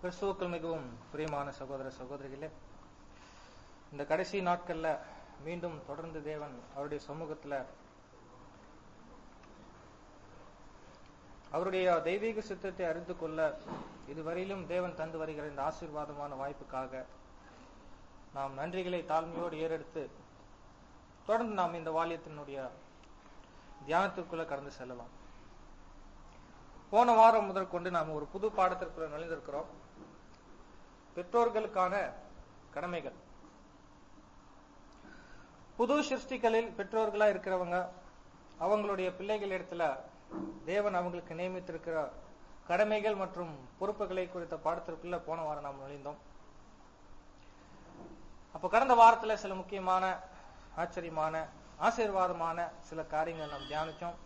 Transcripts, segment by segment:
கிறிஸ்துவுக்குள் மிகவும் பிரியமான சகோதர சகோதரிகளே இந்த கடைசி நாட்கள்ல மீண்டும் தொடர்ந்து தேவன் அவருடைய சமூகத்துல அவருடைய தெய்வீக சித்தத்தை அறிந்து கொள்ள இதுவரையிலும் தேவன் தந்து வருகிற இந்த ஆசீர்வாதமான வாய்ப்புக்காக நாம் நன்றிகளை தாழ்மையோடு ஏறெடுத்து தொடர்ந்து நாம் இந்த வாலியத்தினுடைய தியானத்திற்குள்ள கடந்து செல்லலாம் போன வாரம் முதல் கொண்டு நாம் ஒரு புது பாடத்திற்குள்ள நுழைந்திருக்கிறோம் பெற்றோர்களுக்கான கடமைகள் புது சிருஷ்டிகளில் பெற்றோர்களா இருக்கிறவங்க அவங்களுடைய பிள்ளைகள் இடத்துல தேவன் அவங்களுக்கு நியமித்திருக்கிற கடமைகள் மற்றும் பொறுப்புகளை குறித்த பாடத்திற்குள்ள போன வாரம் நாம் நுழைந்தோம் அப்ப கடந்த வாரத்துல சில முக்கியமான ஆச்சரியமான ஆசீர்வாதமான சில காரியங்கள் நாம் தியானிச்சோம்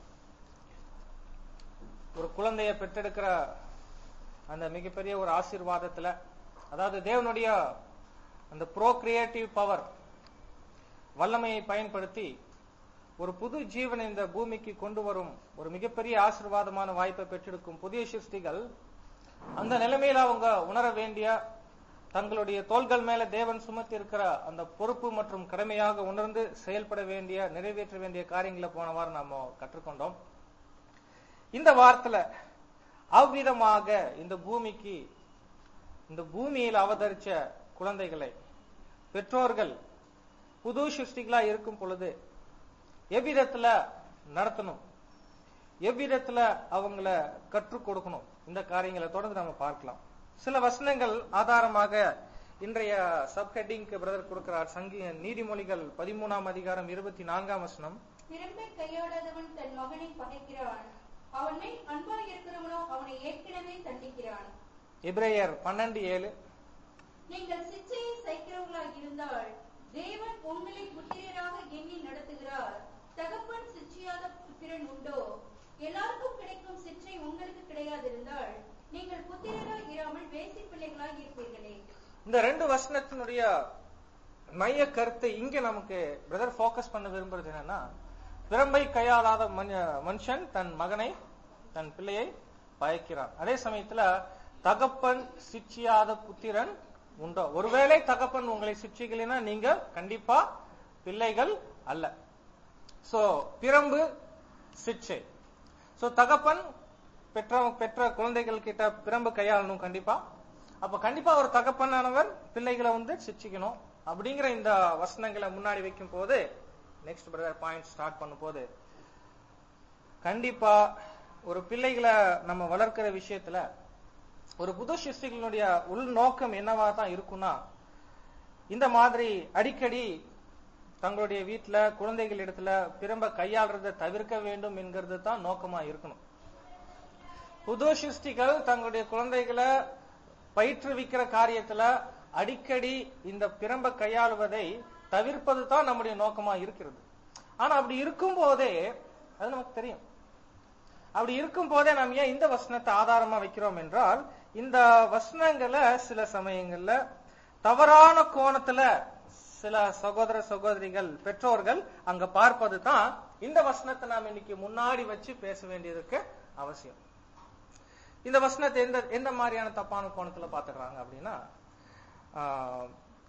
ஒரு குழந்தைய பெற்றெடுக்கிற அந்த மிகப்பெரிய ஒரு ஆசீர்வாதத்துல அதாவது தேவனுடைய அந்த ப்ரோ கிரியேட்டிவ் பவர் வல்லமையை பயன்படுத்தி ஒரு புது ஜீவனை இந்த பூமிக்கு கொண்டு வரும் ஒரு மிகப்பெரிய ஆசீர்வாதமான வாய்ப்பை பெற்றெடுக்கும் புதிய சிருஷ்டிகள் அந்த நிலைமையில அவங்க உணர வேண்டிய தங்களுடைய தோள்கள் மேல தேவன் சுமத்தி இருக்கிற அந்த பொறுப்பு மற்றும் கடமையாக உணர்ந்து செயல்பட வேண்டிய நிறைவேற்ற வேண்டிய காரியங்களை போன வாரம் நாம கற்றுக்கொண்டோம் இந்த வாரத்துல அவ்விதமாக இந்த பூமிக்கு இந்த பூமியில் அவதரிச்ச குழந்தைகளை பெற்றோர்கள் புது சிருஷ்டிகளா இருக்கும் பொழுது எவ்விதத்துல நடத்தணும் எவ்விதத்துல அவங்கள கற்றுக் கொடுக்கணும் இந்த காரியங்களை தொடர்ந்து நம்ம பார்க்கலாம் சில வசனங்கள் ஆதாரமாக இன்றைய சப்ஹெட்டிங்க்கு பிரதர் கொடுக்கிறார் சங்கி நீதிமொழிகள் பதிமூணாம் அதிகாரம் இருபத்தி நான்காம் வசனம் திரும்பை கையாடாதவன் தன் மகனை பகைக்கிறான் அவன் மேல் அன்பாய் இருக்கிறவனோ அவனை ஏற்கனவே தண்டிக்கிறான் எபிரேயர் பன்னெண்டு ஏழு நீங்கள் சிச்சையை சைக்கிறவர்களாக இருந்தால் தேவன் உங்களை புத்திரராக எண்ணி நடத்துகிறார் தகப்பன் சிச்சையாத புத்திரன் உண்டோ எல்லாருக்கும் கிடைக்கும் சிச்சை உங்களுக்கு கிடையாதிருந்தால் நீங்கள் புத்திரராய் இராமல் வேசி பிள்ளைகளாய் இருப்பீர்களே இந்த ரெண்டு வசனத்தினுடைய மைய கருத்து இங்க நமக்கு பிரதர் ஃபோக்கஸ் பண்ண விரும்புறது என்னன்னா பிறம்பை கையாளாத மனு- மனுஷன் தன் மகனை தன் பிள்ளையை பயக்கிறான் அதே சமயத்துல தகப்பன் சிச்சியாத புத்திரன் உண்டோ ஒருவேளை தகப்பன் உங்களை சிச்சிக்கலைன்னா நீங்க கண்டிப்பா பிள்ளைகள் அல்ல சோ பிரம்பு சிச்சை சோ தகப்பன் பெற்ற பெற்ற குழந்தைகள் கிட்ட பிரம்பு கையாளணும் கண்டிப்பா அப்ப கண்டிப்பா ஒரு தகப்பனானவர் பிள்ளைகளை வந்து சிச்சிக்கணும் அப்படிங்கிற இந்த வசனங்களை முன்னாடி வைக்கும் போது நெக்ஸ்ட் பிரதர் பாயிண்ட் ஸ்டார்ட் பண்ணும் போது கண்டிப்பா ஒரு பிள்ளைகளை நம்ம வளர்க்கிற விஷயத்துல ஒரு புது சிருஷ்டிகளுடைய உள் நோக்கம் என்னவா தான் இருக்கும்னா இந்த மாதிரி அடிக்கடி தங்களுடைய வீட்டுல குழந்தைகள் இடத்துல பிரம்ப கையாளுறதை தவிர்க்க வேண்டும் என்கிறது தான் நோக்கமா இருக்கணும் புது சிருஷ்டிகள் தங்களுடைய குழந்தைகளை பயிற்றுவிக்கிற காரியத்துல அடிக்கடி இந்த பிரம்ப கையாளுவதை தவிர்ப்பது தான் நம்முடைய நோக்கமா இருக்கிறது ஆனா அப்படி இருக்கும் போதே அது நமக்கு தெரியும் அப்படி இருக்கும் போதே நாம் ஏன் இந்த வசனத்தை ஆதாரமா வைக்கிறோம் என்றால் இந்த வசனங்களை சில சமயங்கள்ல தவறான கோணத்துல சில சகோதர சகோதரிகள் பெற்றோர்கள் அங்க பார்ப்பது தான் இந்த வசனத்தை நாம் இன்னைக்கு முன்னாடி வச்சு பேச வேண்டியதுக்கு அவசியம் இந்த வசனத்தை எந்த எந்த மாதிரியான தப்பான கோணத்துல பாத்துக்கிறாங்க அப்படின்னா ஆஹ்,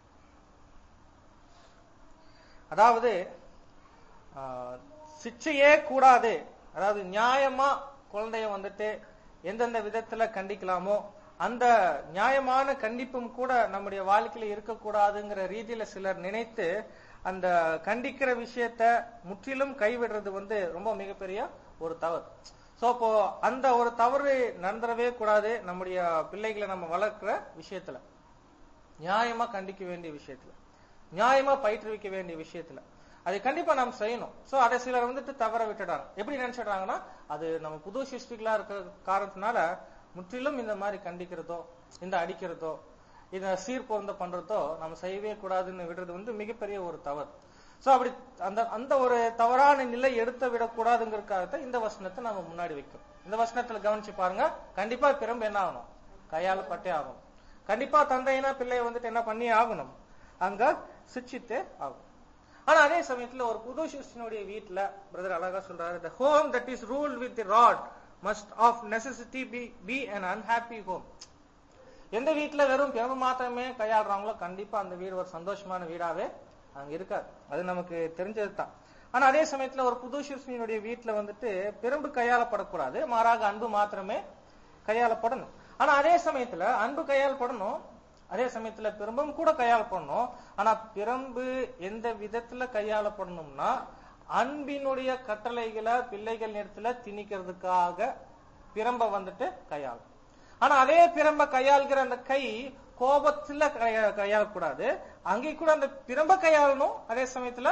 அதாவது ஆஹ், சிச்சையே கூடாது அதாவது நியாயமா குழந்தைய வந்துட்டு எந்தெந்த விதத்துல கண்டிக்கலாமோ அந்த நியாயமான கண்டிப்பும் கூட நம்முடைய வாழ்க்கையில இருக்கக்கூடாதுங்கிற ரீதியில சிலர் நினைத்து அந்த கண்டிக்கிற விஷயத்த முற்றிலும் கைவிடுறது வந்து ரொம்ப மிகப்பெரிய ஒரு தவறு சோ அப்போ அந்த ஒரு தவறு நடந்துடவே கூடாது நம்முடைய பிள்ளைகளை நம்ம வளர்க்கிற விஷயத்துல நியாயமா கண்டிக்க வேண்டிய விஷயத்துல நியாயமா பயிற்றுவிக்க வேண்டிய விஷயத்துல அதை கண்டிப்பா நாம் செய்யணும் சோ அதை சிலர் வந்துட்டு தவற விட்டுடாங்க எப்படி நினைச்சிடுறாங்கன்னா அது நம்ம புது சிருஷ்டிகளா இருக்கிற காரணத்தினால முற்றிலும் இந்த மாதிரி கண்டிக்கிறதோ இந்த அடிக்கிறதோ இத சீர்பொருந்த பண்றதோ நம்ம செய்யவே கூடாதுன்னு விடுறது வந்து மிகப்பெரிய ஒரு தவறு சோ அப்படி அந்த அந்த ஒரு தவறான நிலை எடுத்து விடக்கூடாதுங்கிறதுக்காகத்தான் இந்த வசனத்தை நம்ம முன்னாடி வைக்கிறோம் இந்த வசனத்துல கவனிச்சு பாருங்க கண்டிப்பா பிறம்பு என்ன ஆகணும் கையாளப்பட்டே ஆகணும் கண்டிப்பா தந்தையினா பிள்ளைய வந்துட்டு என்ன பண்ணி ஆகணும் அங்க சிச்சித்தே ஆகும் ஆனா அதே சமயத்துல ஒரு புது சிருஷ்டினுடைய வீட்டுல பிரதர் அழகா சொல்றாரு the home that is ruled with the rod must of necessity be be an unhappy home எந்த வீட்டுல வெறும் பிரம்பு மாத்திரமே கையாளுறாங்களோ கண்டிப்பா அந்த வீடு ஒரு சந்தோஷமான வீடாவே அங்க இருக்காது அது நமக்கு தெரிஞ்சது தான் ஆனா அதே சமயத்துல ஒரு புது சிறுமியினுடைய வீட்டுல வந்துட்டு பிரம்பு கையாளப்படக்கூடாது மாறாக அன்பு மாத்திரமே கையாளப்படணும் ஆனா அதே சமயத்துல அன்பு கையாளப்படணும் அதே சமயத்துல பிரம்பும் கூட கையாளப்படணும் ஆனா பிரம்பு எந்த விதத்துல கையாளப்படணும்னா அன்பினுடைய கட்டளைகளை பிள்ளைகள் நேரத்துல திணிக்கிறதுக்காக பிரம்ப வந்துட்டு கையாளும் ஆனா அதே பிரம்ப கையாளுகிற அந்த கை கோபத்துல கையா- கையாளக்கூடாது அங்கே கூட அந்த பிரம்ப கையாளணும் அதே சமயத்துல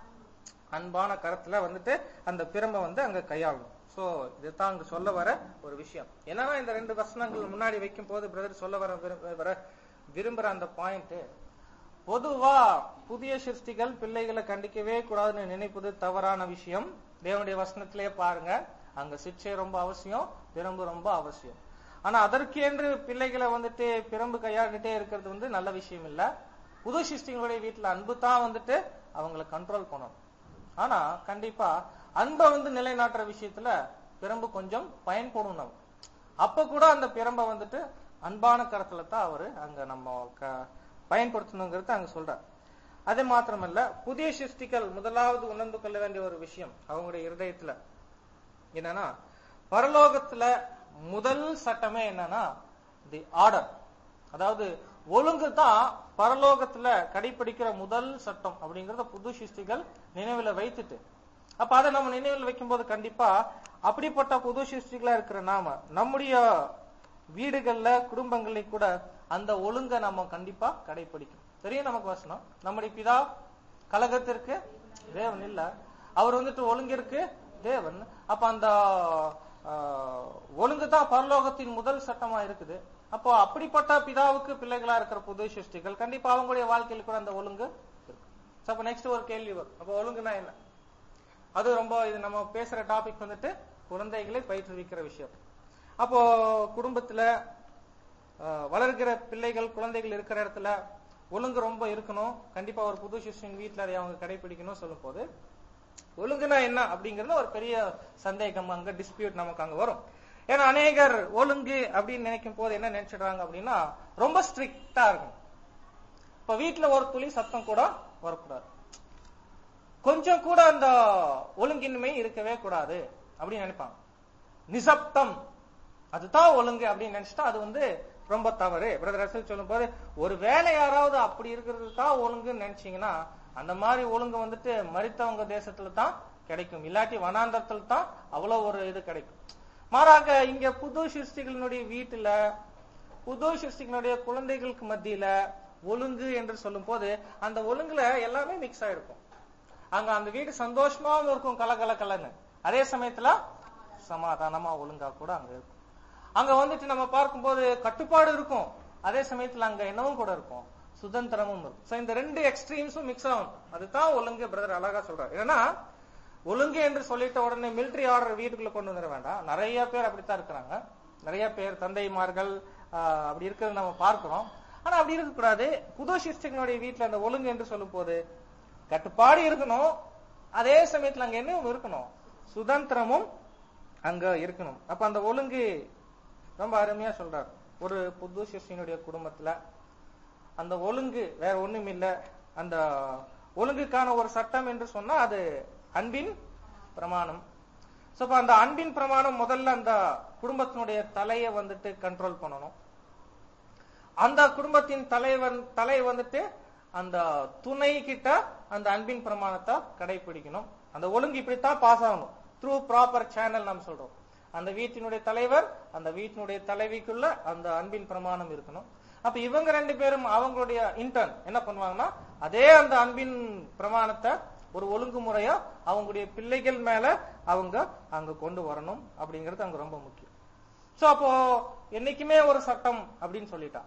அன்பான கரத்துல வந்துட்டு அந்த பிரம்ப வந்து அங்க கையாளணும் சோ இதுதான் அங்க சொல்ல வர ஒரு விஷயம் என்னன்னா இந்த ரெண்டு வசனங்கள் முன்னாடி வைக்கும் போது பிரதர் சொல்ல வர விரு- வர விரும்புற அந்த பாயிண்ட் பொதுவா புதிய சிருஷ்டிகள் பிள்ளைகளை கண்டிக்கவே கூடாதுன்னு நினைப்பது தவறான விஷயம் தேவனுடைய வசனத்திலே பாருங்க அங்க சிக்ஷை ரொம்ப அவசியம் பிரம்பு ரொம்ப அவசியம் ஆனா அதற்கென்று பிள்ளைகளை வந்துட்டு பிரம்பு கையாண்டுட்டே இருக்கிறது வந்து நல்ல விஷயம் இல்ல புது சிருஷ்டிகளுடைய வீட்டுல அன்பு தான் வந்துட்டு அவங்களை கண்ட்ரோல் பண்ணணும் ஆனா கண்டிப்பா அன்பை வந்து நிலைநாட்டுற விஷயத்துல பிரம்பு கொஞ்சம் பயன்படும் நம்ம அப்ப கூட அந்த பிரம்பை வந்துட்டு அன்பான கரத்துல தான் அவரு அங்க நம்ம க- பயன்படுத்தணுங்கிறது அங்க சொல்றார் அது மாத்திரமல்ல புதிய சிருஷ்டிகள் முதலாவது உணர்ந்து கொள்ள வேண்டிய ஒரு விஷயம் அவங்களுடைய இருதயத்துல என்னன்னா பரலோகத்துல முதல் சட்டமே என்னன்னா தி ஆர்டர் அதாவது ஒழுங்கு தான் பரலோகத்துல கடைபிடிக்கிற முதல் சட்டம் அப்படிங்கறத புது சிருஷ்டிகள் நினைவுல வைத்துட்டு அப்ப அதை நம்ம நினைவில் வைக்கும்போது கண்டிப்பா அப்படிப்பட்ட புது சிருஷ்டிகளா இருக்கிற நாம நம்முடைய வீடுகள்ல குடும்பங்கள்ல கூட அந்த ஒழுங்கை நம்ம கண்டிப்பா கடைபிடிக்கணும் தெரியும் நமக்கு வசனம் நம்முடைய பிதா கலகத்திற்கு தேவன் இல்ல அவர் வந்துட்டு ஒழுங்கிற்கு தேவன் அப்ப அந்த ஆஹ், ஒழுங்கு தான் பரலோகத்தின் முதல் சட்டமா இருக்குது அப்போ அப்படிப்பட்ட பிதாவுக்கு பிள்ளைகளா இருக்கிற புது சிருஷ்டிகள் கண்டிப்பா அவங்களுடைய வாழ்க்கையில் கூட அந்த ஒழுங்கு இருக்கு So, அப்ப நெக்ஸ்ட் ஒரு கேள்வி வரும் அப்ப ஒழுங்குனா என்ன அது ரொம்ப இது நம்ம பேசுற டாபிக் வந்துட்டு குழந்தைகளை பயிற்றுவிக்கிற விஷயம் அப்போ குடும்பத்துல அஹ், வளர்கிற பிள்ளைகள் குழந்தைகள் இருக்கிற இடத்துல ஒழுங்கு ரொம்ப இருக்கணும் கண்டிப்பா ஒரு புது சிஷ்யன் வீட்டுல அதை அவங்க கடைபிடிக்கணும் சொல்லும் போது ஒழுங்குனா என்ன அப்படிங்கறது ஒரு பெரிய சந்தேகம் அங்க டிஸ்பியூட் நமக்கு அங்க வரும் ஏன்னா அநேகர் ஒழுங்கு அப்படின்னு நினைக்கும் போது என்ன நினைச்சிடுறாங்க அப்படின்னா ரொம்ப ஸ்ட்ரிக்டா இருக்கும் இப்ப வீட்டுல ஒரு துளி சத்தம் கூட வரக்கூடாது கொஞ்சம் கூட அந்த ஒழுங்கின்மை இருக்கவே கூடாது அப்படின்னு நினைப்பாங்க நிசப்தம் அதுதான் ஒழுங்கு அப்படின்னு நினைச்சிட்டா அது வந்து ரொம்ப தவறு பிரதர் ரசல் சொல்லும் போது ஒரு வேலை யாராவது அப்படி இருக்கிறது தான் ஒழுங்குன்னு நினைச்சீங்கன்னா அந்த மாதிரி ஒழுங்கு வந்துட்டு மரித்தவங்க தேசத்துல தான் கிடைக்கும் இல்லாட்டி வனாந்தரத்துல தான் அவ்வளவு ஒரு இது கிடைக்கும் மாறாக இங்க புது சிருஷ்டிகளினுடைய வீட்டுல புது சிருஷ்டிகளுடைய குழந்தைகளுக்கு மத்தியில ஒழுங்கு என்று சொல்லும் போது அந்த ஒழுங்குல எல்லாமே மிக்ஸ் ஆயிருக்கும் அங்க அந்த வீடு சந்தோஷமாவும் இருக்கும் கலகல கலன்னு அதே சமயத்துல சமாதானமா ஒழுங்கா கூட அங்க இருக்கும் அங்க வந்துட்டு நம்ம பார்க்கும்போது கட்டுப்பாடு இருக்கும் அதே சமயத்துல அங்க என்னவும் கூட இருக்கும் சுதந்திரமும் இருக்கும் சோ இந்த ரெண்டு எக்ஸ்ட்ரீம்ஸும் மிக்ஸ் ஆகும் அதுதான் ஒழுங்கு பிரதர் அழகா சொல்றாரு ஏன்னா ஒழுங்கு என்று சொல்லிட்ட உடனே மிலிட்டரி ஆர்டர் வீட்டுக்குள்ள கொண்டு வந்துட வேண்டாம் நிறைய பேர் அப்படித்தான் இருக்கிறாங்க நிறைய பேர் தந்தைமார்கள் ஆஹ், அப்படி இருக்கிறது நம்ம பார்க்கிறோம் ஆனா அப்படி இருக்கக்கூடாது புது சிஸ்டங்களுடைய வீட்டுல அந்த ஒழுங்கு என்று சொல்லும் போது கட்டுப்பாடு இருக்கணும் அதே சமயத்துல அங்க என்னவும் இருக்கணும் சுதந்திரமும் அங்க இருக்கணும் அப்ப அந்த ஒழுங்கு ரொம்ப அருமையா சொல்றார் ஒரு புது சிஷ்யனுடைய குடும்பத்துல அந்த ஒழுங்கு வேற ஒண்ணும் இல்ல அந்த ஒழுங்குக்கான ஒரு சட்டம் என்று சொன்னா அது அன்பின் பிரமாணம் சோ அப்ப அந்த அன்பின் பிரமாணம் முதல்ல அந்த குடும்பத்தினுடைய தலையை வந்துட்டு கண்ட்ரோல் பண்ணணும் அந்த குடும்பத்தின் தலைவன் தலை வந்துட்டு அந்த துணை கிட்ட அந்த அன்பின் பிரமாணத்தை கடைபிடிக்கணும் அந்த ஒழுங்கு இப்படித்தான் பாஸ் ஆகணும் த்ரூ ப்ராப்பர் சேனல் நாம் சொல்றோம் அந்த வீட்டினுடைய தலைவர் அந்த வீட்டினுடைய தலைவிக்குள்ள அந்த அன்பின் பிரமாணம் இருக்கணும் அப்ப இவங்க ரெண்டு பேரும் அவங்களுடைய இன்டர்ன் என்ன பண்ணுவாங்கன்னா அதே அந்த அன்பின் பிரமாணத்தை ஒரு ஒழுங்குமுறையா அவங்களுடைய பிள்ளைகள் மேல அவங்க அங்க கொண்டு வரணும் அப்படிங்கிறது அங்க ரொம்ப முக்கியம் சோ அப்போ என்னைக்குமே ஒரு சட்டம் அப்படின்னு சொல்லிட்டா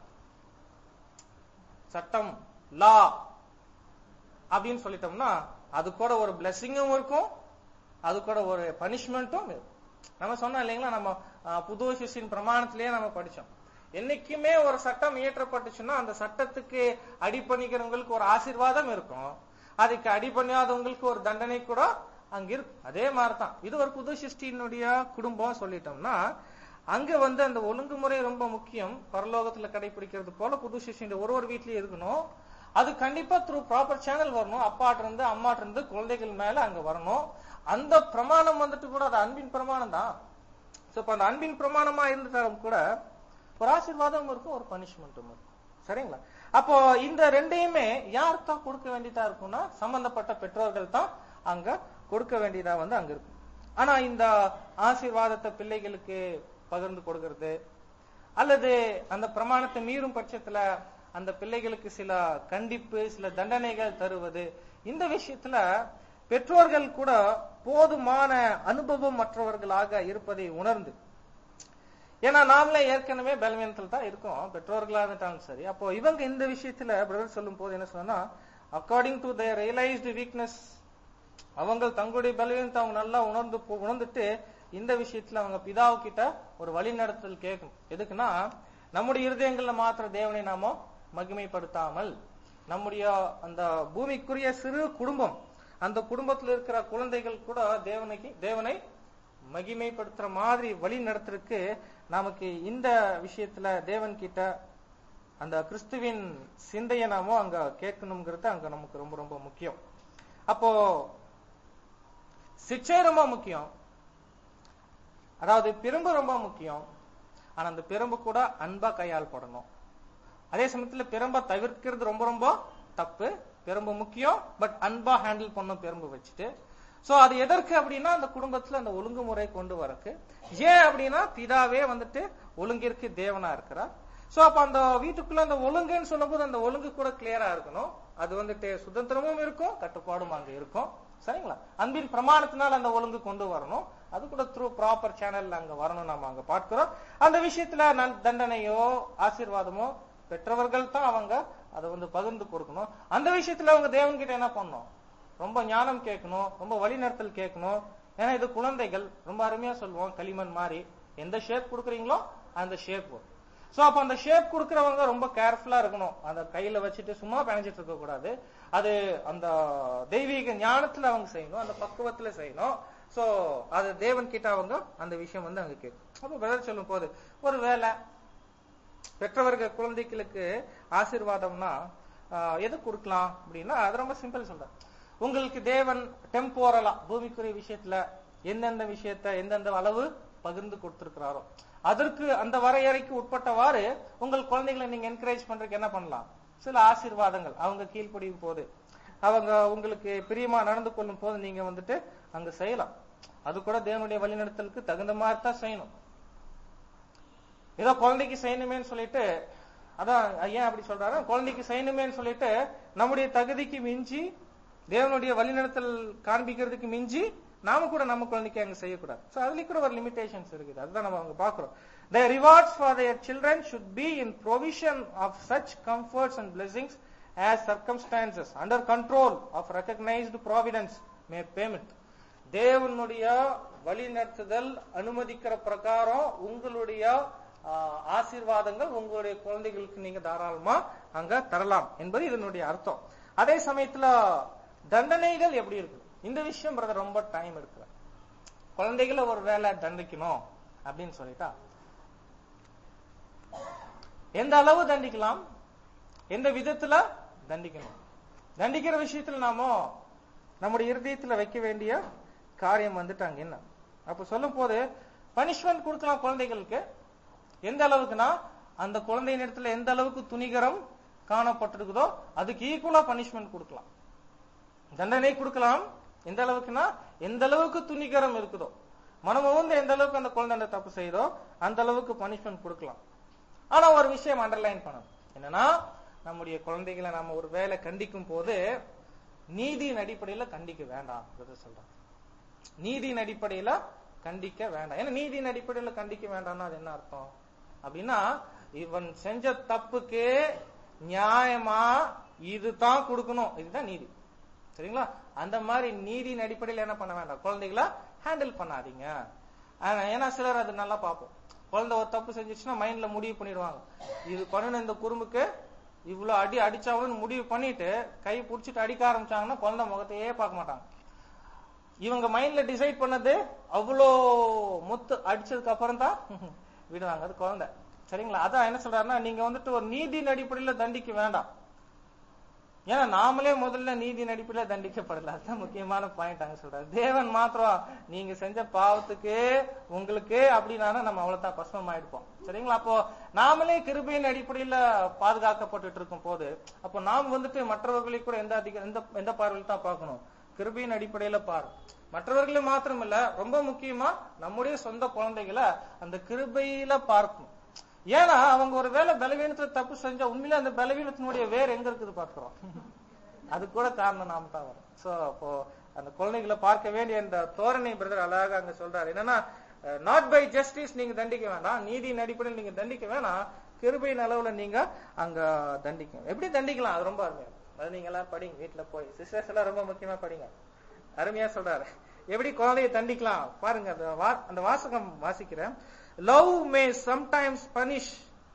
சட்டம் லா அப்படின்னு சொல்லிட்டோம்னா அது கூட ஒரு பிளெஸிங்கும் இருக்கும் அது கூட ஒரு பனிஷ்மெண்ட்டும் இருக்கும் நம்ம சொன்னோம் இல்லைங்களா நம்ம அஹ், புது சிஷின் பிரமாணத்திலேயே நம்ம படிச்சோம் என்னைக்குமே ஒரு சட்டம் இயற்றப்பட்டுச்சுன்னா அந்த சட்டத்துக்கு அடிபணிக்கிறவங்களுக்கு ஒரு ஆசீர்வாதம் இருக்கும் அதுக்கு அடிபணியாதவங்களுக்கு ஒரு தண்டனை கூட அங்க இருக்கும் அதே மாதிரிதான் இது ஒரு புது சிருஷ்டியினுடைய குடும்பம் சொல்லிட்டோம்னா அங்க வந்து அந்த ஒழுங்குமுறை ரொம்ப முக்கியம் பரலோகத்துல கடைபிடிக்கிறது போல புது சிஷியன் ஒரு ஒரு வீட்லயும் இருக்கணும் அது கண்டிப்பா த்ரூ ப்ராப்பர் சேனல் வரணும் அப்பாட்ட இருந்து அம்மாட்ட இருந்து குழந்தைகள் மேல அங்க வரணும் அந்த பிரமாணம் வந்துட்டு கூட அது அன்பின் பிரமாணம் தான் சோ இப்ப அந்த அன்பின் பிரமாணமா இருந்தாலும் கூட ஒரு ஆசீர்வாதம் இருக்கும் ஒரு பனிஷ்மெண்ட்டும் இருக்கும் சரிங்களா அப்போ இந்த ரெண்டையுமே யார் தான் கொடுக்க வேண்டியதா இருக்கும்னா சம்பந்தப்பட்ட பெற்றோர்கள் தான் அங்க கொடுக்க வேண்டியதா வந்து அங்க இருக்கும் ஆனா இந்த ஆசீர்வாதத்தை பிள்ளைகளுக்கு பகிர்ந்து கொடுக்கிறது அல்லது அந்த பிரமாணத்தை மீறும் பட்சத்துல அந்த பிள்ளைகளுக்கு சில கண்டிப்பு சில தண்டனைகள் தருவது இந்த விஷயத்துல பெற்றோர்கள் கூட போதுமான அனுபவம் மற்றவர்களாக இருப்பதை உணர்ந்து ஏன்னா நாமளே ஏற்கனவே பலவீனத்தில் தான் இருக்கோம் பெற்றோர்களா இருந்தாலும் சரி அப்போ இவங்க இந்த விஷயத்துல பிரதர் சொல்லும் போது என்ன சொன்னா according to the realised weakness அவங்க தங்களுடைய பலவீனத்தை அவங்க நல்லா உணர்ந்து போ- உணர்ந்துட்டு இந்த விஷயத்துல அவங்க பிதாவு கிட்ட ஒரு வழிநடத்தல் கேட்கணும் எதுக்குன்னா நம்முடைய இருதயங்கள்ல மாத்திர தேவனை நாம மகிமைப்படுத்தாமல் நம்முடைய அந்த பூமிக்குரிய சிறு குடும்பம் அந்த குடும்பத்துல இருக்கிற குழந்தைகள் கூட தேவனைக்கு தேவனை மகிமைப்படுத்துற மாதிரி வழி நடத்துறதுக்கு நமக்கு இந்த விஷயத்துல தேவன் கிட்ட அந்த கிறிஸ்துவின் சிந்தையை நாம அங்க கேட்கணுங்கிறது அங்க நமக்கு ரொம்ப ரொம்ப முக்கியம் அப்போ சிக்ஷை ரொம்ப முக்கியம் அதாவது பெரும்பு ரொம்ப முக்கியம் ஆனா அந்த பெரும்பு கூட அன்பா கையால் படணும் அதே சமயத்துல பெரும்ப தவிர்க்கிறது ரொம்ப ரொம்ப தப்பு பெரும்பு முக்கியம் பட் அன்பா ஹேண்டில் பண்ணும் பெரும்பு வச்சுட்டு சோ அது எதற்கு அப்படின்னா அந்த குடும்பத்துல அந்த ஒழுங்குமுறை கொண்டு வரக்கு ஏன் அப்படின்னா பிதாவே வந்துட்டு ஒழுங்கிற்கு தேவனா இருக்கிறார் சோ அப்ப அந்த வீட்டுக்குள்ள அந்த ஒழுங்குன்னு சொல்லும்போது அந்த ஒழுங்கு கூட கிளியரா இருக்கணும் அது வந்துட்டு சுதந்திரமும் இருக்கும் கட்டுப்பாடும் அங்க இருக்கும் சரிங்களா அன்பின் பிரமாணத்தினால் அந்த ஒழுங்கு கொண்டு வரணும் அது கூட த்ரூ ப்ராப்பர் சேனல்ல அங்க வரணும் நாம அங்க பார்க்கிறோம் அந்த விஷயத்துல நன்- தண்டனையோ ஆசீர்வாதமோ பெற்றவர்கள் தான் அவங்க அதை வந்து பகிர்ந்து கொடுக்கணும் அந்த விஷயத்துல அவங்க தேவன் கிட்ட என்ன பண்ணணும் ரொம்ப ஞானம் கேட்கணும் ரொம்ப வழிநடத்தல் கேட்கணும் ஏன்னா இது குழந்தைகள் ரொம்ப அருமையா சொல்லுவோம் களிமண் மாதிரி எந்த ஷேப் கொடுக்குறீங்களோ அந்த ஷேப் வரும் சோ அப்ப அந்த ஷேப் கொடுக்கறவங்க ரொம்ப கேர்ஃபுல்லா இருக்கணும் அந்த கையில வச்சுட்டு சும்மா பிணைஞ்சிட்டு இருக்க கூடாது அது அந்த தெய்வீக ஞானத்துல அவங்க செய்யணும் அந்த பக்குவத்துல செய்யணும் சோ அது தேவன் கிட்ட அவங்க அந்த விஷயம் வந்து அங்க கேட்கும் அப்ப பிரதர் சொல்லும் போது ஒரு வேலை பெற்றவர்கள் குழந்தைகளுக்கு ஆசீர்வாதம்னா ஆஹ், எது கொடுக்கலாம் அப்படின்னா அது ரொம்ப சிம்பிள் சொல்றேன் உங்களுக்கு தேவன் டெம்போரலா பூமிக்குரிய விஷயத்துல எந்தெந்த விஷயத்த எந்தெந்த அளவு பகிர்ந்து கொடுத்திருக்கிறாரோ அதற்கு அந்த வரையறைக்கு உட்பட்டவாறு உங்கள் குழந்தைகளை நீங்க என்கரேஜ் பண்றதுக்கு என்ன பண்ணலாம் சில ஆசீர்வாதங்கள் அவங்க கீழ்ப்படியும் போது அவங்க உங்களுக்கு பிரியமா நடந்து கொள்ளும் போது நீங்க வந்துட்டு அங்க செய்யலாம் அது கூட தேவனுடைய வழிநடத்தலுக்கு தகுந்த மாதிரி தான் செய்யணும் ஏதோ குழந்தைக்கு செய்யணுமேன்னு சொல்லிட்டு அதான் ஏன் அப்படி சொல்றாரு குழந்தைக்கு செய்யணுமேன்னு சொல்லிட்டு நம்முடைய தகுதிக்கு மிஞ்சி தேவனுடைய வழிநடத்தல் காண்பிக்கிறதுக்கு மிஞ்சி நாம கூட நம்ம குழந்தைக்கு அங்க செய்யக்கூடாது சோ அதுலயும் கூட ஒரு லிமிடேஷன்ஸ் இருக்குது அதுதான் நம்ம அங்க பாக்குறோம் the rewards for their children should be in provision of such comforts and blessings as circumstances under control of recognized providence may payment தேவனுடைய வழிநடத்துதல் அனுமதிக்கிற பிரகாரம் உங்களுடைய ஆஹ், ஆசீர்வாதங்கள் உங்களுடைய குழந்தைகளுக்கு நீங்க தாராளமா அங்க தரலாம் என்பது இதனுடைய அர்த்தம் அதே சமயத்துல தண்டனைகள் எப்படி இருக்கு இந்த விஷயம் brother ரொம்ப டைம் எடுக்குது குழந்தைகளை ஒரு வேலை தண்டிக்கணும் அப்படின்னு சொல்லிட்டா எந்த அளவு தண்டிக்கலாம் எந்த விதத்துல தண்டிக்கணும் தண்டிக்கிற விஷயத்துல நாம நம்முடைய இருதயத்துல வைக்க வேண்டிய காரியம் வந்துட்டு அங்க என்ன அப்ப சொல்லும் போது பனிஷ்மெண்ட் கொடுக்கலாம் குழந்தைகளுக்கு எந்த அளவுக்குன்னா அந்த குழந்தையின் இடத்துல எந்த அளவுக்கு துணிகரம் காணப்பட்டிருக்குதோ அதுக்கு ஈக்குவலா பனிஷ்மெண்ட் கொடுக்கலாம் தண்டனை கொடுக்கலாம் எந்த அளவுக்குன்னா எந்த அளவுக்கு துணிகரம் இருக்குதோ மனம் வந்து எந்த அளவுக்கு அந்த குழந்தை அந்த தப்பு செய்யுதோ அந்த அளவுக்கு பனிஷ்மெண்ட் கொடுக்கலாம் ஆனா ஒரு விஷயம் அண்டர்லைன் பண்ணணும் என்னன்னா நம்முடைய குழந்தைகளை நாம ஒரு வேலை கண்டிக்கும் போது நீதியின் அடிப்படையில கண்டிக்க வேண்டாம் சொல்றாங்க நீதியின் அடிப்படையில கண்டிக்க வேண்டாம் ஏன்னா நீதியின் அடிப்படையில கண்டிக்க வேண்டாம்னா அது என்ன அர்த்தம் அப்படின்னா இவன் செஞ்ச தப்புக்கு நியாயமா இதுதான் கொடுக்கணும் இதுதான் நீதி சரிங்களா அந்த மாதிரி நீதியின் அடிப்படையில என்ன பண்ண வேண்டாம் குழந்தைகளை ஹேண்டில் பண்ணாதீங்க ஆனா, ஏன்னா சிலர் அது நல்லா பார்ப்போம் குழந்தை ஒரு தப்பு செஞ்சிச்சுன்னா மைண்ட்ல முடிவு பண்ணிடுவாங்க இது பண்ணுன இந்த குறும்புக்கு இவ்வளவு அடி அடிச்சாவணும்னு முடிவு பண்ணிட்டு கை புடிச்சிட்டு அடிக்க ஆரம்பிச்சாங்கன்னா குழந்தை முகத்தையே பார்க்க மாட்டாங்க இவங்க மைண்ட்ல டிசைட் பண்ணது அவ்வளோ முத்து அடிச்சதுக்கு அப்புறம் தான் விடுவாங்க அது குழந்தை சரிங்களா அதான் என்ன சொல்றாருன்னா நீங்க வந்துட்டு ஒரு நீதியின் அடிப்படையில தண்டிக்க வேண்டாம் ஏன்னா நாமளே முதல்ல நீதியின் அடிப்படையில தண்டிக்கப்படல அதுதான் முக்கியமான பாயிண்ட் அங்க சொல்றாரு தேவன் மாத்திரம் நீங்க செஞ்ச பாவத்துக்கு உங்களுக்கு அப்படின்னா நம்ம அவ்வளவுதான் பசுமம் ஆயிடுப்போம் சரிங்களா அப்போ நாமளே கிருபையின் அடிப்படையில பாதுகாக்கப்பட்டு இருக்கும் போது அப்போ நாம் வந்துட்டு மற்றவர்களை கூட எந்த அதிக எந்த எந்த பார்வையில் தான் பார்க்கணும் கிருபையின் அடிப்படையில பாரு மற்றவர்களை மாத்திரம் இல்ல ரொம்ப முக்கியமா நம்முடைய சொந்த குழந்தைகளை அந்த கிருபையில பார்க்கணும் ஏன்னா அவங்க ஒரு வேலை பலவீனத்துல தப்பு செஞ்சா உண்மையில அந்த பலவீனத்தினுடைய வேர் எங்க இருக்குது பார்க்கிறோம் அது கூட காரணம் நாம தான் வரும் சோ அப்போ அந்த குழந்தைகளை பார்க்க வேண்டிய அந்த தோரணை பிரதர் அழகா அங்க சொல்றாரு என்னன்னா நாட் பை ஜஸ்டிஸ் நீங்க தண்டிக்க வேண்டாம் நீதியின் அடிப்படையில் நீங்க தண்டிக்க வேணாம் கிருபையின் அளவுல நீங்க அங்க தண்டிக்கணும் எப்படி தண்டிக்கலாம் அது ரொம்ப அருமையா அது நீங்க எல்லாம் படிங்க வீட்டுல போய் சிஸ்டர்ஸ் எல்லாம் ரொம்ப முக்கியமா படிங்க அருமையா சொல்றாரு எப்படி குழந்தைய தண்டிக்கலாம் பாருங்க அந்த வா- அந்த வாசகம் வாசிக்கிறேன் love may sometimes punish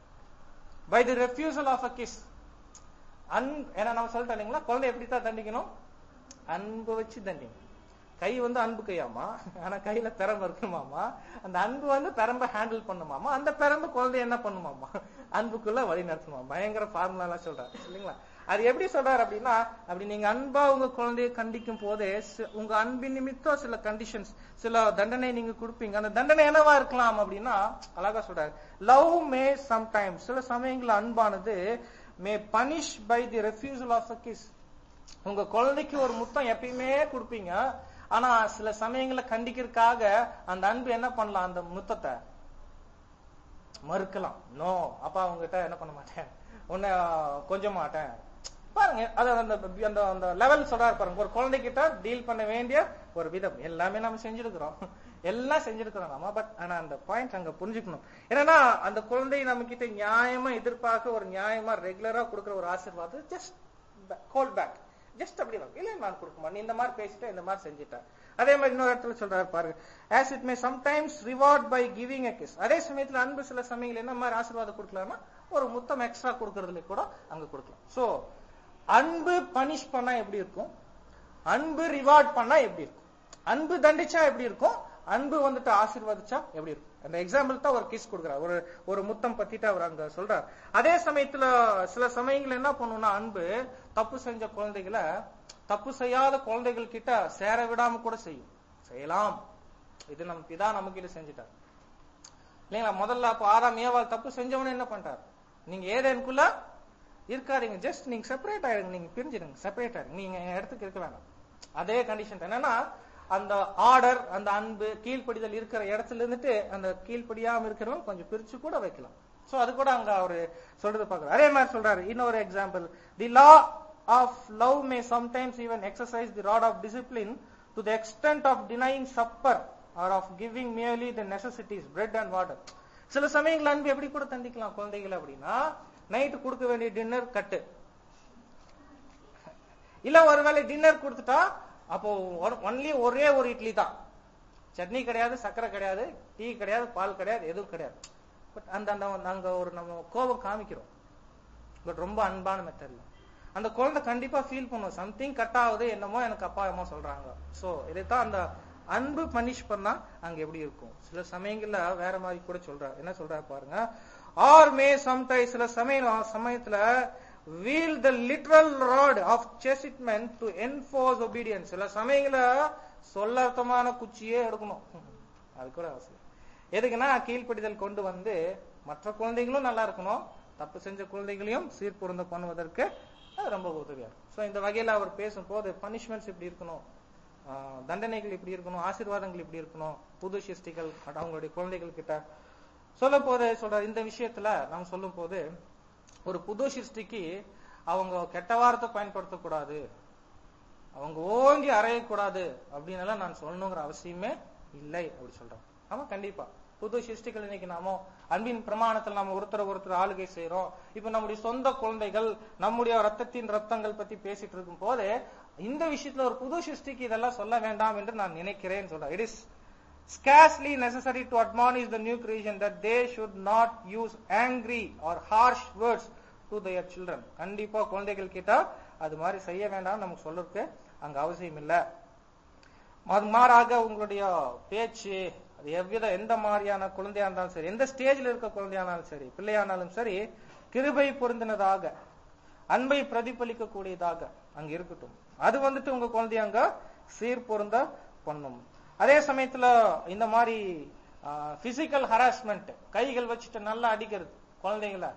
by the refusal of a kiss அன் ஏன்னா நம்ம சொல்லிட்டோம் இல்லைங்களா குழந்தை எப்படி தான் தண்டிக்கணும் அன்பு வச்சு தண்டிக்கணும் கை வந்து அன்பு கையாமா ஆனா கையில பெரம்பு இருக்குமாமா அந்த அன்பு வந்து பெரம்ப ஹேண்டில் பண்ணுமாமா அந்த பெரம்பு குழந்தை என்ன பண்ணுமாமா அன்புக்குள்ள வழி நடத்துமா பயங்கர ஃபார்முலா எல்லாம் சொல்றாரு இல்லைங்களா அது எப்படி சொல்றாரு அப்படின்னா அப்படி நீங்க அன்பா உங்க குழந்தையை கண்டிக்கும் போதே சி- உங்க அன்பின் நிமித்தம் சில கண்டிஷன்ஸ் சில தண்டனை நீங்க கொடுப்பீங்க அந்த தண்டனை என்னவா இருக்கலாம் அப்படின்னா அழகா சொல்றாரு லவ் மே சம்டைம்ஸ் சில சமயங்கள்ல அன்பானது may punish by the refusal of a kiss உங்க குழந்தைக்கு ஒரு முத்தம் எப்பயுமே கொடுப்பீங்க ஆனா சில சமயங்கள்ல கண்டிக்கிறதுக்காக அந்த அன்பு என்ன பண்ணலாம் அந்த முத்தத்தை மறுக்கலாம் நோ அப்பா உங்ககிட்ட என்ன பண்ண மாட்டேன் உன்னை கொஞ்ச மாட்டேன் பாருங்க அது அந்த அந்த அந்த லெவல் சொல்றாரு பாருங்க ஒரு குழந்தைகிட்ட டீல் பண்ண வேண்டிய ஒரு விதம் எல்லாமே நம்ம செஞ்சிருக்கிறோம் எல்லாம் செஞ்சிருக்கிறோம் நம்ம பட் ஆனா அந்த பாயிண்ட் அங்க புரிஞ்சுக்கணும் என்னன்னா அந்த குழந்தை நம்ம கிட்ட நியாயமா எதிர்பார்க்க ஒரு நியாயமா ரெகுலரா கொடுக்குற ஒரு ஆசீர்வாதம் ஜஸ்ட் கோல் பேக் ஜஸ்ட் அப்படி வரும் இல்லை நான் கொடுக்க மாட்டேன் நீ இந்த மாதிரி பேசிட்டேன் இந்த மாதிரி செஞ்சுட்டேன் அதே மாதிரி இன்னொரு இடத்துல சொல்றாரு பாருங்க as it may sometimes reward by giving a kiss அதே சமயத்துல அன்பு சில சமயங்கள் என்ன மாதிரி ஆசீர்வாதம் கொடுக்கலாம்னா ஒரு முத்தம் எக்ஸ்ட்ரா கொடுக்கறதுல கூட அங்க கொடுக்கலாம் சோ அன்பு பனிஷ் பண்ணா எப்படி இருக்கும் அன்பு ரிவார்ட் பண்ணா எப்படி இருக்கும் அன்பு தண்டிச்சா எப்படி இருக்கும் அன்பு வந்துட்டு ஆசீர்வதிச்சா எப்படி இருக்கும் அந்த எக்ஸாம்பிள் தான் ஒரு கிஸ் கொடுக்குறார் ஒரு ஒரு முத்தம் பத்திட்டு அவர் அங்க சொல்றார் அதே சமயத்துல சில சமயங்கள் என்ன பண்ணும்னா அன்பு தப்பு செஞ்ச குழந்தைகளை தப்பு செய்யாத குழந்தைகள் கிட்ட சேர விடாம கூட செய்யும் செய்யலாம் இது நம்ம பிதா நம்ம கிட்ட செஞ்சுட்டார் இல்லைங்களா முதல்ல அப்போ ஆறாம் ஏவாள் தப்பு செஞ்சவனு என்ன பண்றாரு நீங்க ஏதேனுக்குள்ள இருக்காதீங்க ஜஸ்ட் நீங்க செப்பரேட் ஆயிடுங்க நீங்க பிரிஞ்சிடுங்க செப்பரேட் ஆயிடுங்க நீங்க என் இடத்துக்கு இருக்க வேண்டாம் அதே கண்டிஷன் என்னன்னா அந்த ஆர்டர் அந்த அன்பு கீழ்ப்படிதல் இருக்கிற இடத்துல இருந்துட்டு அந்த கீழ்ப்படியாம இருக்கிறவங்க கொஞ்சம் பிரிச்சு கூட வைக்கலாம் சோ அது கூட அங்க அவரு சொல்றது பாக்குறாரு அதே மாதிரி சொல்றாரு இன்னொரு example the law of love may sometimes even exercise the rod of discipline to the extent of denying supper or of giving merely the necessities bread and water சில சமயங்கள் அன்பு எப்படி கூட தண்டிக்கலாம் குழந்தைகள் அப்படின்னா நைட்டு கொடுக்க வேண்டிய டின்னர் கட்டு இல்ல ஒருவேளை டின்னர் கொடுத்துட்டா அப்போ ஒன்லி ஒரே ஒரு இட்லி தான் சட்னி கிடையாது சக்கரை கிடையாது டீ கிடையாது பால் கிடையாது எதுவும் கிடையாது பட் அந்த அந்த அங்க ஒரு நம்ம கோபம் காமிக்கிறோம் பட் ரொம்ப அன்பான மெத்தட்ல அந்த குழந்தை கண்டிப்பா ஃபீல் பண்ணும் சம்திங் கட் ஆகுது என்னமோ எனக்கு அப்பா அம்மா சொல்றாங்க சோ இதைத்தான் அந்த அன்பு பனிஷ் பண்ணா அங்க எப்படி இருக்கும் சில சமயங்கள்ல வேற மாதிரி கூட சொல்றாரு என்ன சொல்றாரு பாருங்க ஆர் மே சம்டைம் சில சமயம் சமயத்துல wield the literal rod of chastisement to enforce obedience சில சமயங்கள சொல்லர்த்தமான குச்சியே எடுக்கணும் அது கூட அவசியம் எதுக்குன்னா கீழ்ப்படிதல் கொண்டு வந்து மற்ற குழந்தைகளும் நல்லா இருக்கணும் தப்பு செஞ்ச குழந்தைகளையும் சீர்பொருந்த பண்ணுவதற்கு அது ரொம்ப உதவியா இருக்கும் ஸோ இந்த வகையில அவர் பேசும்போது பனிஷ்மெண்ட்ஸ் இப்படி இருக்கணும் ஆஹ் தண்டனைகள் இப்படி இருக்கணும் ஆசீர்வாதங்கள் இப்படி இருக்கணும் புது சிருஷ்டிகள் அவங்களுடைய குழந்தைகள் கிட்ட சொல்லும் போது சொல்ற இந்த விஷயத்துல நாம் சொல்லும் போது ஒரு புது சிருஷ்டிக்கு அவங்க கெட்ட வார்த்தை பயன்படுத்தக்கூடாது அவங்க ஓங்கி அறையக்கூடாது அப்படின்னு எல்லாம் நான் சொல்லணுங்கிற அவசியமே இல்லை அப்படி சொல்றேன் ஆமா கண்டிப்பா புது சிருஷ்டிகள் இன்னைக்கு நாம அன்பின் பிரமாணத்தில் நம்ம ஒருத்தர் ஒருத்தர் ஆளுகை செய்யறோம் இப்ப நம்முடைய சொந்த குழந்தைகள் நம்முடைய ரத்தத்தின் ரத்தங்கள் பத்தி பேசிட்டு இருக்கும் போது இந்த விஷயத்துல ஒரு புது சிருஷ்டிக்கு இதெல்லாம் சொல்ல வேண்டாம் என்று நான் நினைக்கிறேன் சொல்றேன் it is scarcely necessary to admonish the new creation that they should not use angry or harsh words to their children கண்டிப்பா குழந்தைகள் கிட்ட அது மாதிரி செய்ய வேண்டாம் நமக்கு சொல்றதுக்கு அங்க அவசியம் இல்ல அது மாறாக உங்களுடைய பேச்சு அது எவ்வித எந்த மாதிரியான குழந்தையா இருந்தாலும் சரி எந்த ஸ்டேஜ்ல இருக்க குழந்தையானாலும் சரி பிள்ளையானாலும் சரி கிருபை பொருந்தினதாக அன்பை பிரதிபலிக்க கூடியதாக அங்க இருக்கட்டும் அது வந்துட்டு உங்க குழந்தைய அங்க சீர் பொருந்த பண்ணும் அதே சமயத்துல இந்த மாதிரி பிசிக்கல் ஹராஸ்மெண்ட் கைகள் வச்சுட்டு நல்லா அடிக்கிறது குழந்தைங்களை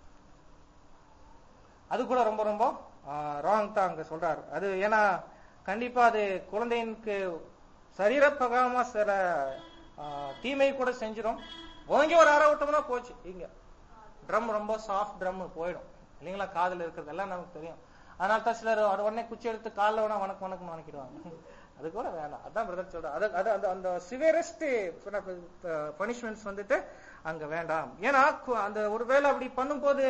அது கூட ரொம்ப ரொம்ப ராங் தான் அங்க சொல்றாரு அது ஏன்னா கண்டிப்பா அது குழந்தைக்கு சரீரப்பிரகாரமா சில ஆ, தீமை கூட செஞ்சிடும் ஓங்கி ஒரு அரை விட்டோம்னா போச்சு இங்க ட்ரம் ரொம்ப சாஃப்ட் ட்ரம் போயிடும் இல்லைங்களா காதுல இருக்கிறதெல்லாம் நமக்கு தெரியும் அதனால தான் சிலர் அது உடனே குச்சி எடுத்து காலில் வேணா வணக்கம் வணக்கம் வணக்கிடுவாங்க அது கூட வேணாம் அதான் பிரதர் சொல்றேன் அது அது அந்த அந்த சிவியரஸ்ட் பனிஷ்மெண்ட்ஸ் வந்துட்டு அங்க வேண்டாம் ஏன்னா கு- அந்த ஒருவேளை அப்படி பண்ணும்போது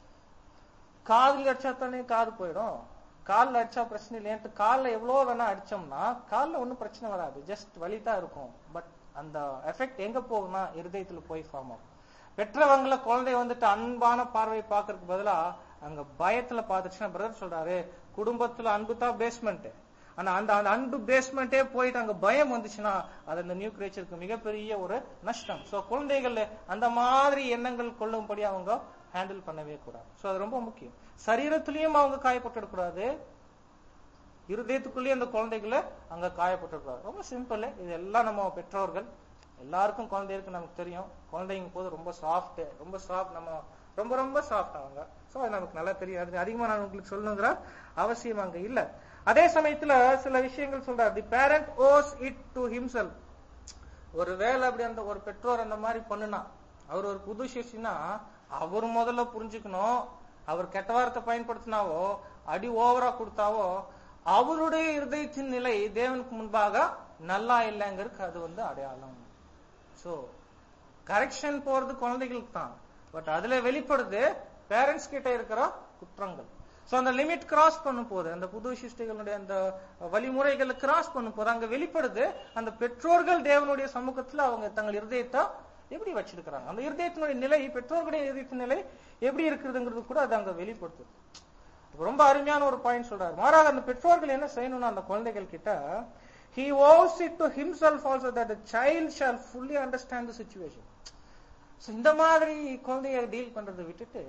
காதுல அடிச்சா தானே காது போயிடும் கால்ல அடிச்சா பிரச்சனை இல்லையன்ட்டு கால்ல எவ்வளவு வேணா அடிச்சோம்னா கால்ல ஒண்ணும் பிரச்சனை வராது ஜஸ்ட் வலி தான் இருக்கும் பட் அந்த எஃபெக்ட் எங்க போகும்னா இருதயத்துல போய் ஃபார்ம் ஆகும் பெற்றவங்கள குழந்தை வந்துட்டு அன்பான பார்வை பார்க்கறதுக்கு பதிலா அங்க பயத்துல பார்த்துச்சுன்னா பிரதர் சொல்றாரு குடும்பத்துல அன்பு தான் பேஸ்மெண்ட் ஆனா அந்த அந்த அன்பு பேஸ்மெண்ட்டே போயிட்டு அங்க பயம் வந்துச்சுன்னா அது அந்த நியூ கிரேச்சருக்கு மிகப்பெரிய ஒரு நஷ்டம் சோ குழந்தைகள் அந்த மாதிரி எண்ணங்கள் கொள்ளும்படி அவங்க ஹேண்டில் பண்ணவே கூடாது சோ அது ரொம்ப முக்கியம் சரீரத்திலயும் அவங்க காயப்பட்டுடக்கூடாது இருதயத்துக்குள்ளேயே அந்த குழந்தைகளை அங்க காயப்பட்டுக்கூடாது ரொம்ப சிம்பிள் இது எல்லாம் நம்ம பெற்றோர்கள் எல்லாருக்கும் குழந்தை இருக்கு நமக்கு தெரியும் குழந்தைங்க போது ரொம்ப சாஃப்ட் ரொம்ப சாஃப்ட் நம்ம ரொம்ப ரொம்ப சாஃப்ட் அவங்க சோ அது நமக்கு நல்லா தெரியும் அது அதிகமா நான் உங்களுக்கு சொல்லணுங்கிற அவசியம் அங்க இல்ல அதே சமயத்துல சில விஷயங்கள் சொல்றாரு the parent owes it to himself ஒரு வேலை அப்படி அந்த ஒரு பெற்றோர் அந்த மாதிரி பண்ணுனா அவர் ஒரு புது சிஷ்யனா அவர் முதல்ல புரிஞ்சுக்கணும் அவர் கெட்ட வார்த்தை பயன்படுத்தினாவோ அடி ஓவரா கொடுத்தாவோ அவருடைய இருதயத்தின் நிலை தேவனுக்கு முன்பாக நல்லா இல்லைங்கிறதுக்கு அது வந்து அடையாளம் சோ கரெக்ஷன் போறது குழந்தைகளுக்கு தான் பட் அதுல வெளிப்படுது பேரண்ட்ஸ் கிட்ட இருக்கிற குற்றங்கள் சோ அந்த லிமிட் கிராஸ் பண்ணும் போது அந்த புது சிருஷ்டிகளுடைய அந்த வழிமுறைகளை கிராஸ் பண்ணும் போது அங்க வெளிப்படுது அந்த பெற்றோர்கள் தேவனுடைய சமூகத்துல அவங்க தங்கள் இருதயத்தை எப்படி வச்சிருக்கிறாங்க அந்த இருதயத்தினுடைய நிலை பெற்றோர்களுடைய இருதயத்தின் நிலை எப்படி இருக்கிறதுங்கிறது கூட அது அங்க வெளிப்படுத்துது ரொம்ப அருமையான ஒரு பாயிண்ட் சொல்றாரு மாறாக அந்த பெற்றோர்கள் என்ன செய்யணும்னா அந்த குழந்தைகள் கிட்ட he owes it to himself also that the child shall fully understand the situation So, இந்த மாதிரி குழந்தைய டீல் பண்றதை விட்டுட்டு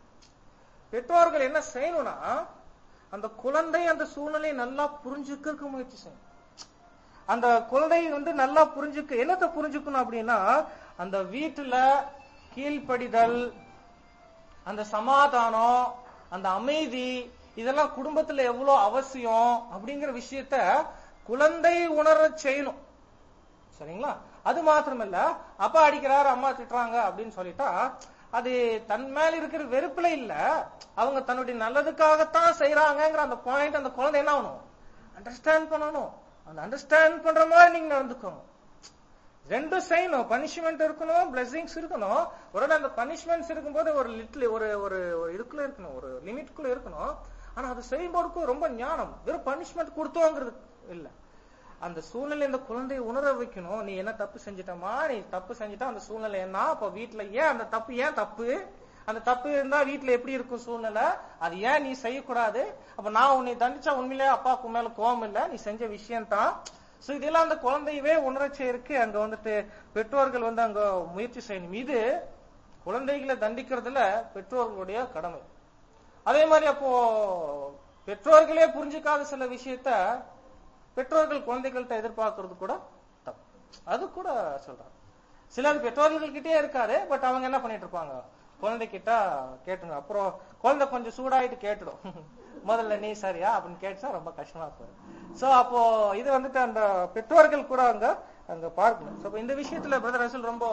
பெற்றோர்கள் என்ன செய்யணும்னா அந்த குழந்தை அந்த சூழ்நிலையை நல்லா புரிஞ்சுக்க முயற்சி செய்யணும் அந்த குழந்தை வந்து நல்லா புரிஞ்சுக்க என்னத்தை புரிஞ்சுக்கணும் அப்படின்னா அந்த வீட்டுல கீழ்ப்படிதல் அந்த சமாதானம் அந்த அமைதி இதெல்லாம் குடும்பத்துல எவ்வளவு அவசியம் அப்படிங்கிற விஷயத்த குழந்தை உணர செய்யணும் சரிங்களா அது மாத்திரமல்ல அப்பா அடிக்கிறாரு அம்மா திட்டுறாங்க அப்படின்னு சொல்லிட்டா அது தன் மேல இருக்கிற வெறுப்புல இல்ல அவங்க தன்னுடைய நல்லதுக்காகத்தான் செய்யறாங்கிற அந்த பாயிண்ட் அந்த குழந்தை என்ன ஆகணும் அண்டர்ஸ்டாண்ட் பண்ணணும் அந்த அண்டர்ஸ்டாண்ட் பண்ற மாதிரி நீங்க நடந்துக்கணும் ரெண்டும் செய்யணும் பனிஷ்மெண்ட் இருக்கணும் பிளெஸிங்ஸ் இருக்கணும் ஒரு அந்த பனிஷ்மெண்ட்ஸ் இருக்கும்போது ஒரு லிட்டில் ஒரு ஒரு ஒரு இதுக்குள்ள இருக்கணும் ஒரு லிமிட்குள்ள இருக்கணும் ஆனா அது செய்யும்போது ரொம்ப ஞானம் வெறும் பனிஷ்மெண்ட் கொடுத்தோங்கிறது இல்ல அந்த சூழ்நிலை இந்த குழந்தையை உணர வைக்கணும் நீ என்ன தப்பு செஞ்சிட்டமா நீ தப்பு செஞ்சிட்டா அந்த சூழ்நிலை என்ன அப்ப வீட்டுல ஏன் அந்த தப்பு ஏன் தப்பு அந்த தப்பு இருந்தா வீட்டுல எப்படி இருக்கும் சூழ்நிலை அது ஏன் நீ செய்யக்கூடாது அப்ப நான் உன்னை தண்டிச்சா உண்மையிலே அப்பாவுக்கு மேல கோபம் இல்ல நீ செஞ்ச விஷயம் தான் சோ இதெல்லாம் அந்த குழந்தையவே உணரச் செய்யறதுக்கு அங்க வந்துட்டு பெற்றோர்கள் வந்து அங்க முயற்சி செய்யணும் இது குழந்தைகளை தண்டிக்கிறதுல பெற்றோர்களுடைய கடமை அதே மாதிரி அப்போ பெற்றோர்களே புரிஞ்சுக்காத சில விஷயத்த பெற்றோர்கள் குழந்தைகள்கிட்ட எதிர்பார்க்கறது கூட தப்பு அது கூட சொல்றாங்க சிலர் பெற்றோர்கள்கிட்டயே இருக்காது பட் அவங்க என்ன பண்ணிட்டு இருப்பாங்க குழந்தைகிட்ட கேட்டுங்க அப்புறம் குழந்தை கொஞ்சம் சூடாயிட்டு கேட்டுடும் முதல்ல நீ சரியா அப்படின்னு கேட்டுச்சா ரொம்ப கஷ்டமா போயிடும் சோ அப்போ இது வந்துட்டு அந்த பெற்றோர்கள் கூட அங்க அங்க பார்க்கணும் சோ இந்த விஷயத்துல பிரதர் ரசூல் ரொம்ப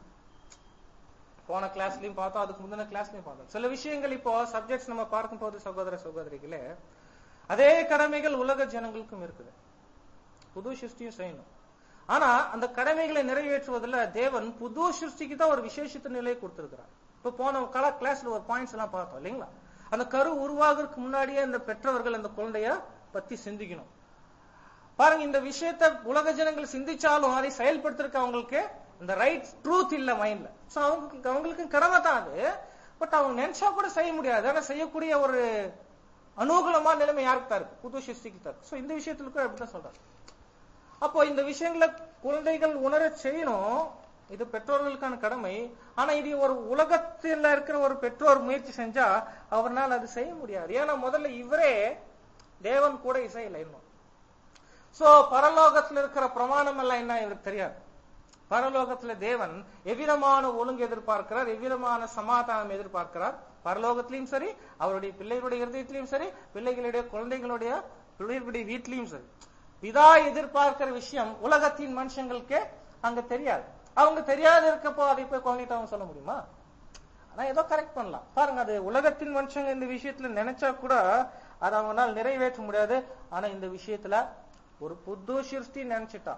போன கிளாஸ்லயும் பார்த்தோம் அதுக்கு முந்தின கிளாஸ்லயும் பார்த்தோம் சில விஷயங்கள் இப்போ சப்ஜெக்ட்ஸ் நம்ம பார்க்கும் போது சகோதர சகோதரிகளே அதே கடமைகள் உலக ஜனங்களுக்கும் இருக்குது புது சிருஷ்டியும் செய்யணும் ஆனா அந்த கடமைகளை நிறைவேற்றுவதில் தேவன் புது சிருஷ்டிக்கு தான் ஒரு விசேஷத்த நிலையை கொடுத்திருக்கிறார் இப்ப போன கலா கிளாஸ்ல ஒரு பாயிண்ட்ஸ் எல்லாம் பார்த்தோம் இல்லைங்களா அந்த கரு உருவாகிறதுக்கு முன்னாடியே அந்த பெற்றவர்கள் அந்த குழந்தைய பத்தி சிந்திக்கணும் பாருங்க இந்த விஷயத்த உலக ஜனங்கள் சிந்திச்சாலும் அதை செயல்படுத்துறதுக்கு அவங்களுக்கு இந்த ரைட் ட்ரூத் இல்ல மைண்ட்ல சோ அவங்களுக்கு அவங்களுக்கு கடமை தான் அது பட் அவங்க நினைச்சா கூட செய்ய முடியாது ஆனா செய்யக்கூடிய ஒரு அனுகூலமான நிலைமை யாருக்கு தான் இருக்கு புது சிருஷ்டிக்கு தான் சோ இந்த விஷயத்துல கூட அப்படிதான் சொல்றாரு அப்போ இந்த விஷயங்களை குழந்தைகள் உணர செய்யணும் இது பெற்றோர்களுக்கான கடமை ஆனா இது ஒரு உலகத்துல இருக்கிற ஒரு பெற்றோர் முயற்சி செஞ்சா அவர்னால் அது செய்ய முடியாது ஏன்னா முதல்ல இவரே தேவன் கூட இசையில இன்னும் சோ பரலோகத்துல இருக்கிற பிரமாணம் எல்லாம் என்ன இவருக்கு தெரியாது பரலோகத்துல தேவன் எவ்விதமான ஒழுங்கு எதிர்பார்க்கிறார் எவ்விதமான சமாதானம் எதிர்பார்க்கிறார் பரலோகத்திலையும் சரி அவருடைய பிள்ளைகளுடைய இருதயத்திலையும் சரி பிள்ளைகளுடைய குழந்தைகளுடைய பிள்ளைகளுடைய வீட்லயும் சரி பிதா எதிர்பார்க்கிற விஷயம் உலகத்தின் மனுஷங்களுக்கு அங்க தெரியாது அவங்க தெரியாது இருக்கப்போ அதை போய் குழந்தைகிட்ட அவங்க சொல்ல முடியுமா ஆனா ஏதோ கரெக்ட் பண்ணலாம் பாருங்க அது உலகத்தின் மனுஷங்க இந்த விஷயத்துல நினைச்சா கூட அதை அவங்களால நிறைவேற்ற முடியாது ஆனா இந்த விஷயத்துல ஒரு புது சிருஷ்டி நினைச்சிட்டா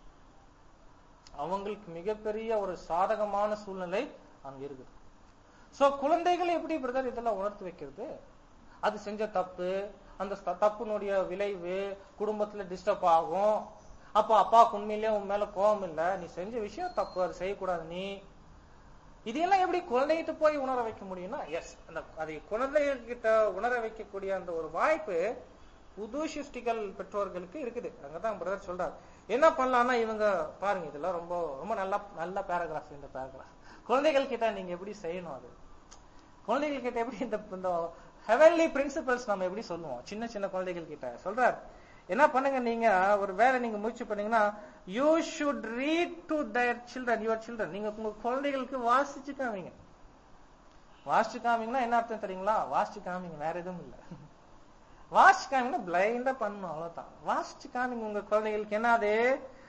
அவங்களுக்கு மிகப்பெரிய ஒரு சாதகமான சூழ்நிலை அங்க இருக்குது சோ குழந்தைகள் எப்படி பிரதர் இதெல்லாம் உணர்த்து வைக்கிறது அது செஞ்ச தப்பு அந்த த- தப்புனுடைய விளைவு குடும்பத்துல டிஸ்டர்ப் ஆகும் அப்போ அப்பாவுக்கு உண்மையிலேயே உன் மேல கோபம் இல்ல நீ செஞ்ச விஷயம் தப்பு அது செய்யக்கூடாது நீ இதெல்லாம் எப்படி குழந்தைகிட்ட போய் உணர வைக்க முடியும்னா எஸ் அந்த அதை குழந்தைகிட்ட உணர வைக்கக்கூடிய அந்த ஒரு வாய்ப்பு புது சிருஷ்டிகள் பெற்றோர்களுக்கு இருக்குது அங்கதான் பிரதர் சொல்றாரு என்ன பண்ணலாம்னா இவங்க பாருங்க இதெல்லாம் ரொம்ப ரொம்ப நல்ல நல்ல பேராகிராஃப் இந்த பேராகிராஃப் குழந்தைகள் கிட்ட நீங்க எப்படி செய்யணும் அது குழந்தைகள் கிட்ட எப்படி இந்த இந்த ஹெவன்லி பிரின்சிபல்ஸ் நம்ம எப்படி சொல்லுவோம் சின்ன சின்ன குழந்தைகள் கிட்ட சொல்றாரு என்ன பண்ணுங்க நீங்க ஒரு வேலை நீங்க முயற்சி பண்ணீங்கன்னா you should read to their children your children நீங்க உங்க குழந்தைகளுக்கு வாசிச்சு காமிங்க வாசிச்சு காமிங்கன்னா என்ன அர்த்தம் தெரியுங்களா வாசிச்சு காமிங்க வேற எதுவும் இல்ல வாசிச்சு காமிங்கன்னா பிளைண்டா பண்ணணும் அவ்வளவுதான் வாசிச்சு காமிங்க உங்க குழந்தைகளுக்கு என்ன அது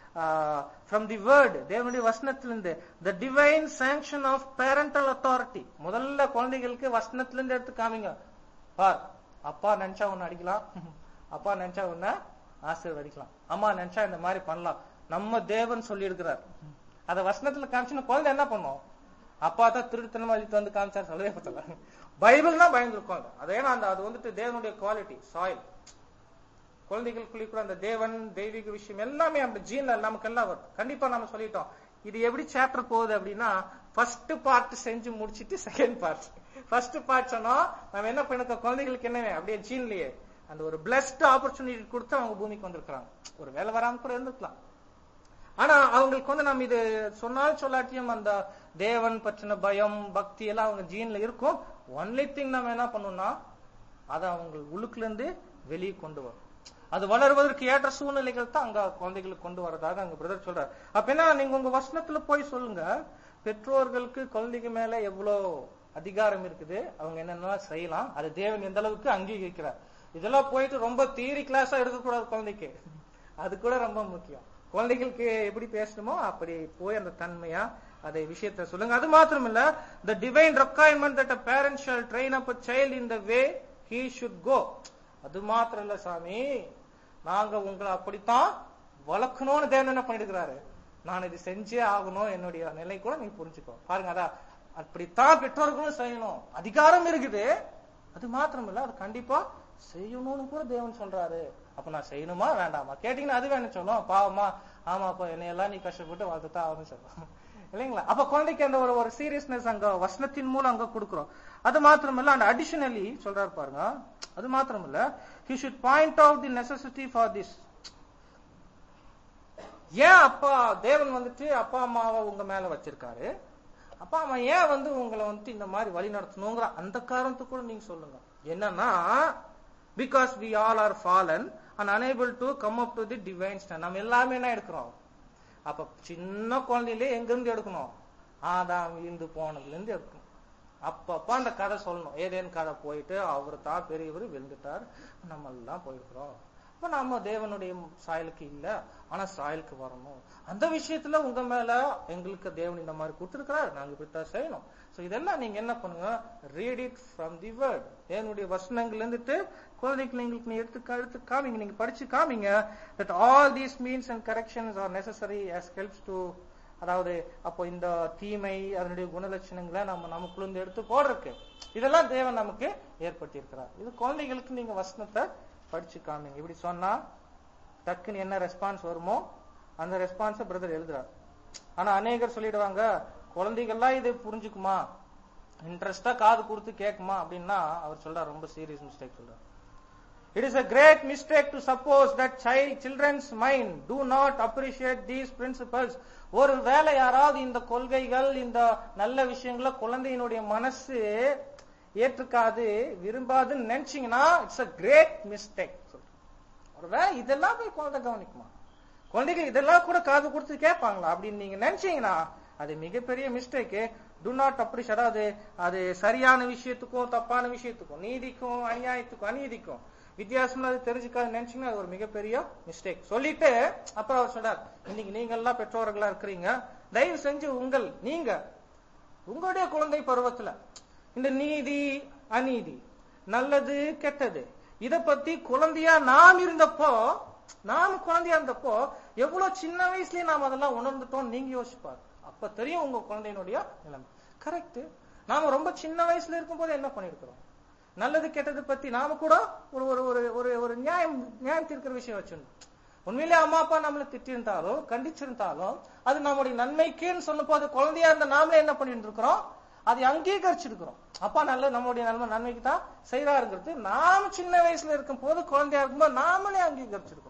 ஃப்ரம் தி வேர்ட் தேவனுடைய வசனத்திலிருந்து the divine sanction of parental authority முதல்ல குழந்தைகளுக்கு வசனத்திலிருந்து எடுத்து காமிங்க பார் அப்பா நினைச்சா ஒன்னு அடிக்கலாம் அப்பா நினைச்சா ஒன்ன ஆசீர்வதிக்கலாம் அம்மா நினைச்சா இந்த மாதிரி பண்ணலாம் நம்ம தேவன் சொல்லி இருக்கிறார் அத வசனத்துல காமிச்சுன்னா குழந்தை என்ன பண்ணும் அப்பா தான் திருத்தனமா அழித்து வந்து காமிச்சார் சொல்லவே பத்தல பைபிள்னா பயந்துருக்கும் அது ஏன்னா அந்த அது வந்துட்டு தேவனுடைய குவாலிட்டி சாயில் குழந்தைகளுக்குள்ளே கூட அந்த தேவன் தெய்வீக விஷயம் எல்லாமே அந்த ஜீன்ல நமக்கு எல்லாம் வரும் கண்டிப்பா நம்ம சொல்லிட்டோம் இது எப்படி சாப்டர் போகுது அப்படின்னா ஃபர்ஸ்ட் பார்ட் செஞ்சு முடிச்சிட்டு செகண்ட் பார்ட் ஃபர்ஸ்ட் பார்ட் சொன்னோம் நம்ம என்ன பண்ணிருக்கோம் குழந்தைகளுக்கு என்னவே அப்படியே ஜீன்லயே அந்த ஒரு பிளஸ்ட் ஆப்பர்ச்சுனிட்டி கொடுத்து அவங்க பூமிக்கு வந்திருக்கிறாங்க ஒரு வேலை வராம கூட இருந்திருக்கலாம் ஆனா அவங்களுக்கு வந்து நம்ம இது சொன்னால் சொல்லாட்டியும் அந்த தேவன் பற்றின பயம் பக்தி எல்லாம் அவங்க ஜீன்ல இருக்கும் ஒன்லி திங் நம்ம என்ன பண்ணணும்னா அதை அவங்க உள்ளுக்குள்ள இருந்து வெளியே கொண்டு வரும் அது வளர்வதற்கு ஏற்ற சூழ்நிலைகள் தான் அங்க குழந்தைகளுக்கு கொண்டு வரதாக அங்க பிரதர் சொல்றாரு அப்ப என்ன நீங்க உங்க வசனத்துல போய் சொல்லுங்க பெற்றோர்களுக்கு குழந்தைங்க மேல எவ்வளவு அதிகாரம் இருக்குது அவங்க என்னென்னலாம் செய்யலாம் அது தேவன் எந்த அளவுக்கு அங்கீகரிக்கிறார் இதெல்லாம் போயிட்டு ரொம்ப தியரி கிளாஸா எடுக்கக்கூடாது குழந்தைக்கு அது கூட ரொம்ப முக்கியம் குழந்தைகளுக்கு எப்படி பேசணுமோ அப்படி போய் அந்த தன்மையா அதை விஷயத்த சொல்லுங்க அது மாத்திரம் இல்ல the divine requirement that a parent shall train up a child in the way he should go அது மாத்திரம் இல்ல சாமி நாங்க உங்களை அப்படித்தான் வளர்க்கணும்னு தேவன் என்ன பண்ணிருக்கிறாரு நான் இது செஞ்சே ஆகணும் என்னுடைய நிலை கூட நீ புரிஞ்சுக்கோ பாருங்க அதான் அப்படித்தான் பெற்றோர்களும் செய்யணும் அதிகாரம் இருக்குது அது மாத்திரம் இல்ல அது கண்டிப்பா செய்யணும்னு கூட தேவன் சொல்றாரு அப்ப நான் செய்யணுமா வேண்டாமா கேட்டீங்கன்னா அது வேணும் சொல்லும் பாவமா ஆமா அப்ப என்னையெல்லாம் நீ கஷ்டப்பட்டு வளர்த்துதான் ஆகணும்னு சொல்லும் இல்லைங்களா அப்ப குழந்தைக்கு அந்த ஒரு ஒரு சீரியஸ்னஸ் அங்க வசனத்தின் மூலம் அங்க கொடுக்கிறோம் அது மாத்திரம் இல்ல அந்த அடிஷனலி சொல்றாரு பாருங்க அது மாத்திரம் இல்ல he should point out the necessity for this ஏன் அப்பா தேவன் வந்துட்டு அப்பா அம்மாவை உங்க மேல வச்சிருக்காரு அப்பா அம்மா ஏன் வந்து உங்களை வந்துட்டு இந்த மாதிரி வழி நடத்தணுங்கிற அந்த காரணத்துக்கு கூட நீங்க சொல்லுங்க என்னன்னா because we all are fallen and unable to come up to the divine stand நம்ம எல்லாமே என்ன எடுக்கிறோம் அப்ப சின்ன குழந்தையிலே எங்க இருந்து எடுக்கணும் ஆதாம் விழுந்து போனதுல இருந்து எடுக்கணும் அப்பப்ப அந்த கதை சொல்லணும் ஏதேன் கதை போயிட்டு அவர் தான் பெரியவர் விழுந்துட்டார் நம்ம எல்லாம் போயிருக்கிறோம் அப்ப நம்ம தேவனுடைய சாயலுக்கு இல்ல ஆனா சாயலுக்கு வரணும் அந்த விஷயத்துல உங்க மேல எங்களுக்கு தேவன் இந்த மாதிரி கொடுத்திருக்கிறார் நாங்க இப்படித்தான் செய்யணும் சோ இதெல்லாம் நீங்க என்ன பண்ணுங்க read it from the word தேவனுடைய வசனங்கள் இருந்துட்டு குழந்தைக்கு எங்களுக்கு நீ எடுத்து எடுத்து காமிங்க நீங்க படிச்சு காமிங்க that all these means and corrections are necessary as helps to அதாவது அப்போ இந்த தீமை அதனுடைய குணலட்சணங்களை நம்ம நமக்குள்ள இருந்து எடுத்து போடுறதுக்கு இதெல்லாம் தேவன் நமக்கு ஏற்படுத்தி இருக்கிறார் இது குழந்தைகளுக்கு நீங்க வசனத்தை படிச்சு காமிங்க இப்படி சொன்னா டக்குன்னு என்ன ரெஸ்பான்ஸ் வருமோ அந்த ரெஸ்பான்ஸ பிரதர் எழுதுறார் ஆனா அநேகர் சொல்லிடுவாங்க குழந்தைகள்லாம் இது புரிஞ்சுக்குமா இன்ட்ரெஸ்டா காது கொடுத்து கேட்குமா அப்படின்னா அவர் சொல்றார் ரொம்ப சீரியஸ் மிஸ்டேக் சொல்றார் It is a great mistake to suppose that child, children's mind do not appreciate these principles. ஒரு வேளை யாராவது இந்த கொள்கைகள் இந்த நல்ல விஷயங்களை குழந்தையினுடைய மனசு ஏற்றுக்காது விரும்பாதுன்னு நினைச்சீங்கன்னா இட்ஸ் a great mistake ஒருவேளை இதெல்லாம் போய் குழந்தை கவனிக்குமா குழந்தைகள் இதெல்லாம் கூட காது கொடுத்து கேட்பாங்களா அப்படின்னு நீங்க நினைச்சீங்கன்னா அது மிகப்பெரிய மிஸ்டேக்கு டு நாட் அப்ரிஷியேட் அதாவது அது சரியான விஷயத்துக்கும் தப்பான விஷயத்துக்கும் நீதிக்கும் அநியாயத்துக்கும் அநீதிக்கும் வித்தியாசம் அது தெரிஞ்சுக்காது நினைச்சீங்கன்னா அது ஒரு மிகப்பெரிய மிஸ்டேக் சொல்லிட்டு அப்புறம் அவர் சொல்றார் இன்னைக்கு நீங்க எல்லாம் பெற்றோர்களா இருக்கிறீங்க தயவு செஞ்சு உங்கள் நீங்க உங்களுடைய குழந்தை பருவத்துல இந்த நீதி அநீதி நல்லது கெட்டது இத பத்தி குழந்தையா நாம் இருந்தப்போ நாம் குழந்தையா இருந்தப்போ எவ்வளவு சின்ன வயசுலயே நாம் அதெல்லாம் உணர்ந்துட்டோம் நீங்க யோசிப்பாரு அப்ப தெரியும் உங்க குழந்தையினுடைய நிலைமை கரெக்ட் நாம ரொம்ப சின்ன வயசுல இருக்கும்போது என்ன பண்ணிருக்கிறோம் நல்லது கெட்டது பத்தி நாம கூட ஒரு ஒரு ஒரு ஒரு ஒரு நியாயம் நியாயம் தீர்க்கிற விஷயம் வச்சிருந்தோம் உண்மையிலே அம்மா அப்பா நம்மளை திட்டிருந்தாலும் கண்டிச்சிருந்தாலும் அது நம்முடைய நன்மைக்குன்னு சொன்னப்போ அது குழந்தையா இருந்த நாமளே என்ன பண்ணிட்டு இருக்கிறோம் அதை அங்கீகரிச்சிருக்கிறோம் அப்பா நல்ல நம்முடைய நன்மை நன்மைக்கு தான் செய்யறாருங்கிறது நாம் சின்ன வயசுல இருக்கும் போது குழந்தையா இருக்கும்போது நாமளே அங்கீகரிச்சிருக்கோம்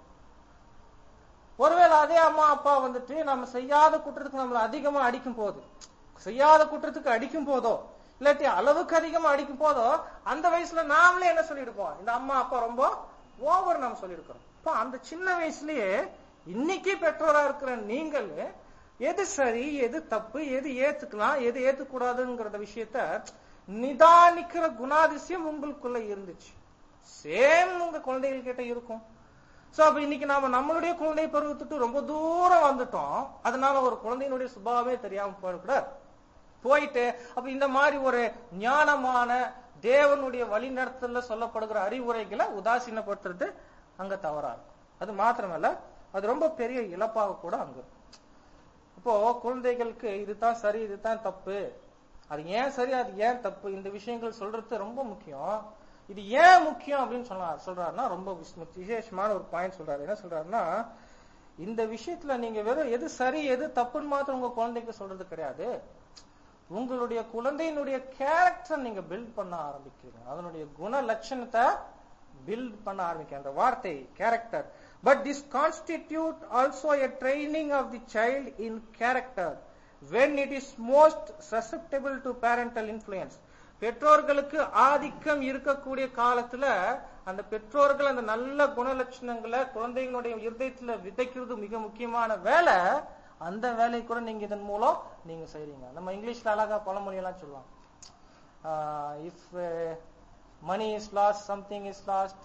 ஒருவேளை அதே அம்மா அப்பா வந்துட்டு நம்ம செய்யாத குற்றத்துக்கு நம்மள அதிகமா அடிக்கும் போது செய்யாத குற்றத்துக்கு அடிக்கும் போதோ இல்லாட்டி அளவுக்கு அதிகமா அடிக்கும் போதோ அந்த வயசுல நாமளே என்ன சொல்லிருப்போம் இந்த அம்மா அப்பா ரொம்ப ஓவர் நம்ம சொல்லியிருக்கிறோம் இப்போ அந்த சின்ன வயசுலயே இன்னைக்கு பெற்றோரா இருக்கிற நீங்கள் எது சரி எது தப்பு எது ஏத்துக்கலாம் எது ஏத்துக்கூடாதுங்கிற விஷயத்த நிதானிக்கிற குணாதிசயம் உங்களுக்குள்ள இருந்துச்சு சேம் உங்க குழந்தைகள் கிட்ட இருக்கும் சோ அப்ப இன்னைக்கு நாம நம்மளுடைய குழந்தை பருவத்துட்டு ரொம்ப தூரம் வந்துட்டோம் அதனால ஒரு குழந்தையினுடைய சுபாவமே தெரியாம போயிடக்கூடாது போயிட்டு அப்ப இந்த மாதிரி ஒரு ஞானமான தேவனுடைய வழிநடத்தல சொல்லப்படுகிற அறிவுரைகளை உதாசீனப்படுத்துறது அங்க தவறா இருக்கும் அது மாத்திரமல்ல அது ரொம்ப பெரிய இழப்பாக கூட அங்க இருக்கும் இப்போ குழந்தைகளுக்கு இதுதான் சரி இதுதான் தப்பு அது ஏன் சரி அது ஏன் தப்பு இந்த விஷயங்கள் சொல்றது ரொம்ப முக்கியம் இது ஏன் முக்கியம் அப்படின்னு சொன்னார் சொல்றாருன்னா ரொம்ப விஸ்- விசேஷமான ஒரு பாயிண்ட் சொல்றாரு என்ன சொல்றாருன்னா இந்த விஷயத்துல நீங்க வெறும் எது சரி எது தப்புன்னு மாத்திரம் உங்க குழந்தைக்கு சொல்றது கிடையாது உங்களுடைய குழந்தையினுடைய கேரக்டர் நீங்க பில்ட் பண்ண ஆரம்பிக்கிறீங்க அதனுடைய குண லட்சணத்தை பில்ட் பண்ண ஆரம்பிக்க அந்த வார்த்தை character but this constitute also a training of the child in character when it is most susceptible to parental influence பெற்றோர்களுக்கு ஆதிக்கம் இருக்கக்கூடிய காலத்துல அந்த பெற்றோர்கள் அந்த நல்ல குணலட்சணங்களை குழந்தைகளுடைய இருதயத்துல விதைக்கிறது மிக முக்கியமான வேலை அந்த வேலையை கூட நீங்க இதன் மூலம் நீங்க செய்றீங்க நம்ம இங்கிலீஷ்ல அழகா பழமொழி எல்லாம் சொல்லுவாங்க if money is lost something is lost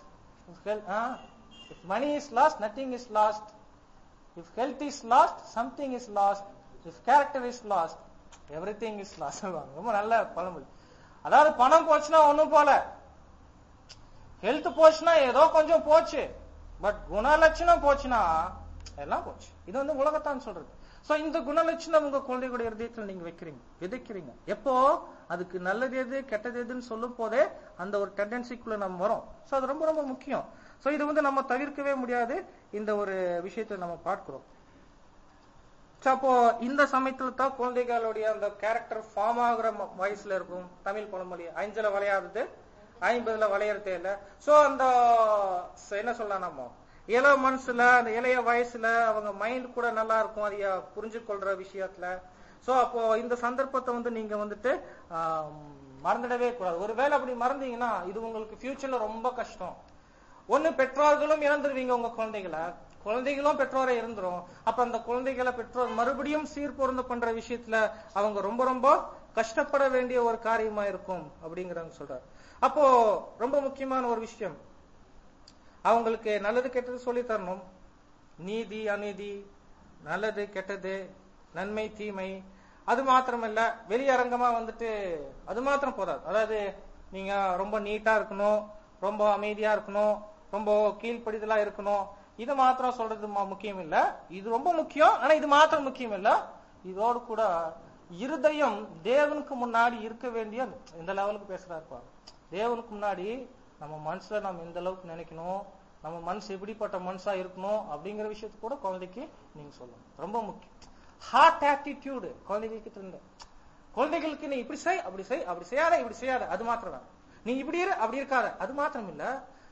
if money is lost nothing is lost if health is lost something is lost if character is lost everything is lost சொல்லுவாங்க ரொம்ப நல்ல பழமொழி அதாவது பணம் போச்சுன்னா ஒண்ணும் போல ஹெல்த் போச்சுன்னா ஏதோ கொஞ்சம் போச்சு பட் குணலட்சணம் போச்சுன்னா எல்லாம் போச்சு இது வந்து உலகத்தான் சொல்றது சோ இந்த குணலட்சணம் உங்க குழந்தைகளுடைய இருதயத்துல நீங்க வைக்கிறீங்க விதைக்கிறீங்க எப்போ அதுக்கு நல்லது எது கெட்டது எதுன்னு சொல்லும் போதே அந்த ஒரு டெண்டன்சிக்குள்ள நம்ம வரோம் சோ அது ரொம்ப ரொம்ப முக்கியம் சோ இது வந்து நம்ம தவிர்க்கவே முடியாது இந்த ஒரு விஷயத்தை நம்ம பார்க்கிறோம் So, அப்போ இந்த சமயத்துல தான் குழந்தைகளுடைய அந்த கேரக்டர் ஃபார்ம் ஆகுற ம- வயசுல இருக்கும் தமிழ் பழமொழி அஞ்சுல விளையாடுது ஐம்பதுல விளையாடுறதே இல்ல சோ அந்த ச- என்ன சொல்லலாம் நம்ம இள மனசுல அந்த இளைய வயசுல அவங்க மைண்ட் கூட நல்லா இருக்கும் அதைய புரிஞ்சு கொள்ற விஷயத்துல சோ அப்போ இந்த சந்தர்ப்பத்தை வந்து நீங்க வந்துட்டு ஆம், மறந்துடவே கூடாது ஒருவேளை அப்படி மறந்தீங்கன்னா இது உங்களுக்கு ஃபியூச்சர்ல ரொம்ப கஷ்டம் ஒண்ணு பெற்றோர்களும் இழந்துருவீங்க உங்க குழந்தைகளை குழந்தைகளும் பெற்றோரை இருந்துரும் அப்ப அந்த குழந்தைகளை பெற்றோர் மறுபடியும் சீர்பொருந்த பண்ற விஷயத்துல அவங்க ரொம்ப ரொம்ப கஷ்டப்பட வேண்டிய ஒரு காரியமா இருக்கும் அப்படிங்கிறாங்க சொல்றாரு அப்போ ரொம்ப முக்கியமான ஒரு விஷயம் அவங்களுக்கு நல்லது கெட்டது சொல்லி தரணும் நீதி அநீதி நல்லது கெட்டது நன்மை தீமை அது மாத்திரமல்ல வெளியரங்கமா வந்துட்டு அது மாத்திரம் போதாது அதாவது நீங்க ரொம்ப நீட்டா இருக்கணும் ரொம்ப அமைதியா இருக்கணும் ரொம்ப கீழ்ப்படிதலா இருக்கணும் இது மாத்திரம் சொல்றது ம- முக்கியம் இல்ல இது ரொம்ப முக்கியம் ஆனா இது மாத்திரம் முக்கியம் இல்ல இதோடு கூட இருதயம் தேவனுக்கு முன்னாடி இருக்க வேண்டிய இந்த லெவலுக்கு பேசுறாரு பாரு. தேவனுக்கு முன்னாடி நம்ம மனசுல நம்ம இந்த அளவுக்கு நினைக்கணும் நம்ம மனசு எப்படிப்பட்ட மனசா இருக்கணும் அப்படிங்கிற விஷயத்த கூட குழந்தைக்கு நீங்க சொல்லணும் ரொம்ப முக்கியம் ஹார்ட் ஆட்டிடியூடு குழந்தைகளுக்கு இருந்து குழந்தைகளுக்கு நீ இப்படி செய் அப்படி செய் அப்படி செய்யாத இப்படி செய்யாத அது மாத்திரம் வேணும். நீ இப்படி இரு அப்படி இருக்காத அது மாத்திரம் இல்ல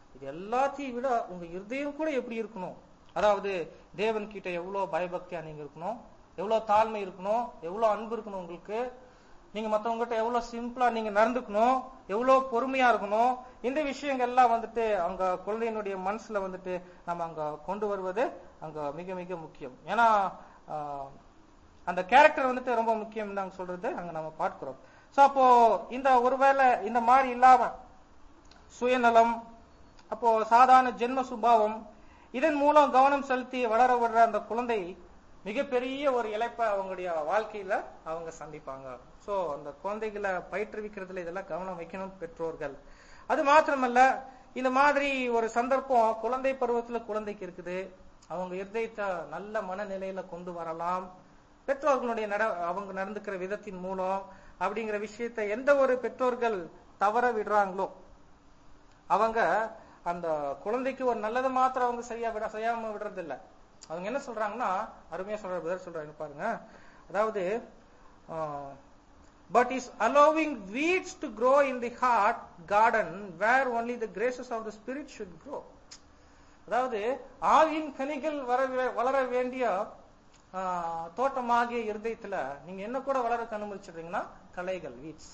இது எல்லாத்தையும் விட உங்க இருதயம் கூட எப்படி இருக்கணும் அதாவது தேவன் கிட்ட எவ்வளவு பயபக்தியா நீங்க இருக்கணும் எவ்வளவு தாழ்மை இருக்கணும் எவ்வளவு அன்பு இருக்கணும் உங்களுக்கு நீங்க மத்தவங்க கிட்ட எவ்வளவு சிம்பிளா நீங்க நடந்துக்கணும் எவ்வளவு பொறுமையா இருக்கணும் இந்த விஷயங்கள் எல்லாம் வந்துட்டு அங்க குழந்தையினுடைய மனசுல வந்துட்டு நம்ம அங்க கொண்டு வருவது அங்க மிக மிக முக்கியம் ஏன்னா ஆஹ், அந்த கேரக்டர் வந்துட்டு ரொம்ப முக்கியம் நாங்க சொல்றது அங்க நம்ம பார்க்கிறோம் சோ அப்போ இந்த ஒருவேளை இந்த மாதிரி இல்லாம சுயநலம் அப்போ சாதாரண ஜென்ம சுபாவம் இதன் மூலம் கவனம் செலுத்தி வளர விடுற அந்த குழந்தை மிகப்பெரிய ஒரு இழப்பை அவங்களுடைய வாழ்க்கையில அவங்க சந்திப்பாங்க சோ அந்த குழந்தைகளை பயிற்றுவிக்கிறதுல இதெல்லாம் கவனம் வைக்கணும் பெற்றோர்கள் அது மாத்திரமல்ல இந்த மாதிரி ஒரு சந்தர்ப்பம் குழந்தை பருவத்துல குழந்தைக்கு இருக்குது அவங்க இருதயத்தை நல்ல மனநிலையில கொண்டு வரலாம் பெற்றோர்களுடைய நட அவங்க நடந்துக்கிற விதத்தின் மூலம் அப்படிங்கிற விஷயத்தை எந்த ஒரு பெற்றோர்கள் தவற விடுறாங்களோ அவங்க அந்த குழந்தைக்கு ஒரு நல்லதை மாத்திரம் அவங்க சரியா விட செய்யாம விடுறது இல்ல அவங்க என்ன சொல்றாங்கன்னா அருமையா சொல்ற பதில் சொல்றாங்க பாருங்க அதாவது but is allowing weeds to grow in the heart garden where only the graces of the spirit should grow அதாவது ஆவியின் கனிகள் வர வே- வளர வேண்டிய ஆ, தோட்டமாகிய இருதயத்துல நீங்க என்ன கூட வளர அனுமதிச்சிடுறீங்கன்னா கலைகள் வீட்ஸ்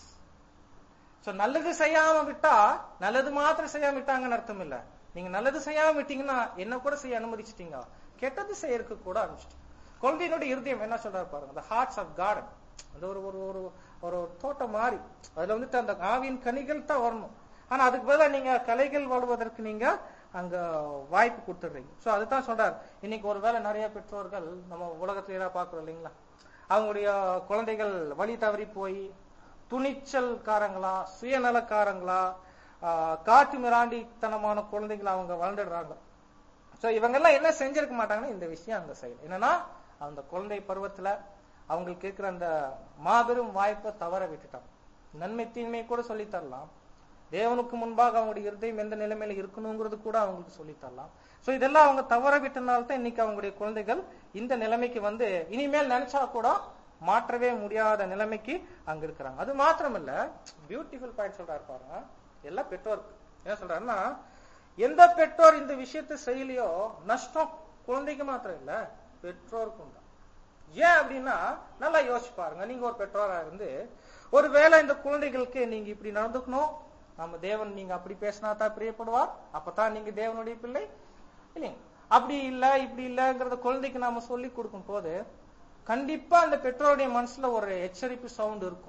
சோ நல்லது செய்யாம விட்டா நல்லது மாத்திரம் செய்யாம விட்டாங்கன்னு அர்த்தம் இல்ல நீங்க நல்லது செய்யாம விட்டீங்கன்னா என்ன கூட செய்ய அனுமதிச்சிட்டீங்க கெட்டது செய்யறதுக்கு கூட அனுப்பிச்சிட்டு குழந்தையினுடைய இருதயம் என்ன சொல்றாரு பாருங்க the hearts of garden அது ஒரு ஒரு ஒரு ஒரு தோட்டம் மாதிரி அதுல வந்துட்டு அந்த ஆவியின் கனிகள் தான் வரணும் ஆனா அதுக்கு பதிலா நீங்க கலைகள் வாழ்வதற்கு நீங்க அங்க வாய்ப்பு கொடுத்துடுறீங்க சோ அதுதான் சொல்றாரு இன்னைக்கு ஒருவேளை நிறைய பெற்றோர்கள் நம்ம உலகத்துல எல்லாம் பாக்குறோம் இல்லைங்களா அவங்களுடைய குழந்தைகள் வழி தவறி போய் துணிச்சல்காரங்களா சுயநலக்காரங்களா ஆஹ், காட்டு மிராண்டித்தனமான குழந்தைகளை அவங்க வளர்ந்துடுறாங்க சோ இவங்க எல்லாம் என்ன செஞ்சிருக்க மாட்டாங்கன்னா இந்த விஷயம் அங்க செய்யல என்னன்னா அந்த குழந்தை பருவத்துல அவங்களுக்கு இருக்கிற அந்த மாபெரும் வாய்ப்பை தவற விட்டுட்டாங்க நன்மை தீன்மை கூட சொல்லித் தரலாம் தேவனுக்கு முன்பாக அவங்களுடைய இருதயம் எந்த நிலைமையில இருக்கணுங்கிறது கூட அவங்களுக்கு சொல்லித் தரலாம் சோ இதெல்லாம் அவங்க தவற விட்டனால தான் இன்னைக்கு அவங்களுடைய குழந்தைகள் இந்த நிலைமைக்கு வந்து இனிமேல் நினைச்சா கூட மாற்றவே முடியாத நிலைமைக்கு அங்க இருக்கிறாங்க அது மாத்திரமல்ல பியூட்டிஃபுல் பாயிண்ட் சொல்றாரு பாருங்க எல்லாம் பெற்றோருக்கு என்ன சொல்றாருன்னா எந்த பெற்றோர் இந்த விஷயத்தை செய்யலையோ நஷ்டம் குழந்தைக்கு மாத்திரம் இல்ல பெற்றோருக்கும் தான் ஏன் அப்படின்னா நல்லா யோசிச்சு பாருங்க நீங்க ஒரு பெற்றோரா இருந்து ஒருவேளை இந்த குழந்தைகளுக்கு நீங்க இப்படி நடந்துக்கணும் நம்ம தேவன் நீங்க அப்படி பேசினா தான் பிரியப்படுவார் அப்பதான் நீங்க தேவனுடைய பிள்ளை இல்லைங்க அப்படி இல்ல இப்படி இல்லங்கிறத குழந்தைக்கு நாம சொல்லி கொடுக்கும் போது கண்டிப்பா அந்த பெற்றோருடைய மனசுல ஒரு எச்சரிப்பு சவுண்ட் இருக்கும்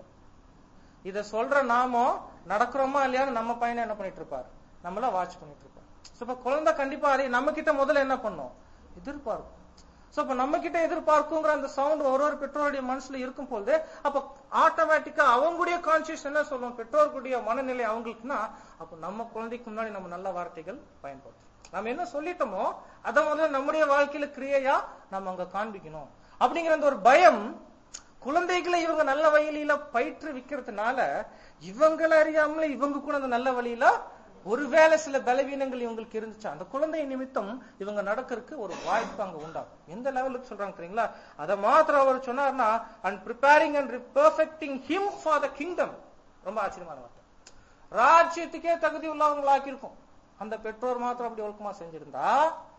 இத சொல்ற நாமோ நடக்கிறோமா இல்லையான்னு நம்ம பையனை என்ன பண்ணிட்டு இருப்பாரு நம்மள வாட்ச் பண்ணிட்டு இருப்பாரு சோ இப்ப குழந்தை கண்டிப்பா அதை நம்ம கிட்ட முதல்ல என்ன பண்ணும் எதிர்பார்க்கும் சோ இப்ப நம்ம கிட்ட எதிர்பார்க்குங்கிற அந்த சவுண்ட் ஒரு ஒரு பெற்றோருடைய மனசுல இருக்கும் போது அப்ப ஆட்டோமேட்டிக்கா அவங்களுடைய கான்சியஸ் என்ன சொல்லும் பெற்றோர்களுடைய மனநிலை அவங்களுக்குன்னா அப்ப நம்ம குழந்தைக்கு முன்னாடி நம்ம நல்ல வார்த்தைகள் பயன்படுத்தும் நம்ம என்ன சொல்லிட்டோமோ அதை முதல்ல நம்முடைய வாழ்க்கையில கிரியையா நம்ம அங்க காண்பிக்கணும் அப்படிங்கிற அந்த ஒரு பயம் குழந்தைகளை இவங்க நல்ல வழியில பயிற்று விக்கிறதுனால இவங்களை அறியாமலே இவங்க கூட அந்த நல்ல வழியில ஒருவேளை சில பலவீனங்கள் இவங்களுக்கு இருந்துச்சு அந்த குழந்தை நிமித்தம் இவங்க நடக்கிறதுக்கு ஒரு வாய்ப்பு அங்க உண்டாகும் எந்த லெவலுக்கு சொல்றாங்க தெரியுங்களா அதை மாத்திரம் அவர் சொன்னார்னா and preparing and perfecting him for the kingdom ரொம்ப ஆச்சரியமான வார்த்தை ராஜ்யத்துக்கே தகுதி உள்ளவங்களாக்கி இருக்கும் அந்த பெற்றோர் மாத்திரம் அப்படி ஒழுக்கமா செஞ்சிருந்தா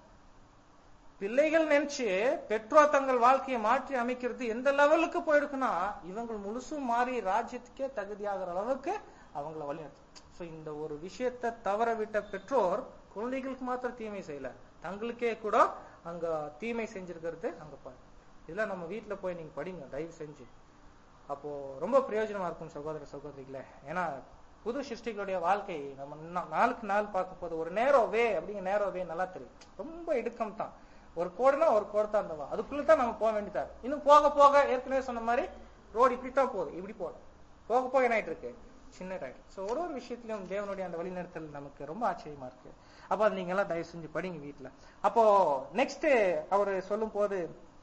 பிள்ளைகள் நினைச்சு பெற்றோர் தங்கள் வாழ்க்கையை மாற்றி அமைக்கிறது எந்த லெவலுக்கு போயிருக்குன்னா இவங்க முழுசும் மாறி ராஜ்யத்துக்கே தகுதியாகிற அளவுக்கு அவங்கள வழிநடத்தும் சோ இந்த ஒரு விஷயத்தை தவற விட்ட பெற்றோர் குழந்தைகளுக்கு மாத்திரம் தீமை செய்யல தங்களுக்கே கூட அங்க தீமை செஞ்சிருக்கிறது அங்க பாரு இதெல்லாம் நம்ம வீட்டுல போய் நீங்க படிங்க தயவு செஞ்சு அப்போ ரொம்ப பிரயோஜனமா இருக்கும் சகோதர சகோதரிகளே ஏன்னா புது சிருஷ்டிகளுடைய வாழ்க்கை நம்ம நா- நாளுக்கு நாள் பார்க்கும் போது ஒரு நேரோ வே அப்படிங்கிற நேரோ வே நல்லா தெரியும் ரொம்ப இடுக்கம் தான் ஒரு கோடுனா ஒரு கோடு தான் அந்த அதுக்குள்ள தான் நம்ம போக வேண்டியதா இருக்கு. இன்னும் போக போக ஏற்கனவே சொன்ன மாதிரி ரோடு இப்படி தான் போகுது இப்படி போகணும் போக போக என்ன ஆயிட்டு இருக்கு சின்ன ஆயிட்டு சோ ஒரு ஒரு விஷயத்திலும் தேவனுடைய அந்த வழிநடத்தல் நமக்கு ரொம்ப ஆச்சரியமா இருக்கு அப்ப அது நீங்க எல்லாம் தயவு செஞ்சு படிங்க வீட்டுல அப்போ நெக்ஸ்ட் அவரு சொல்லும் போது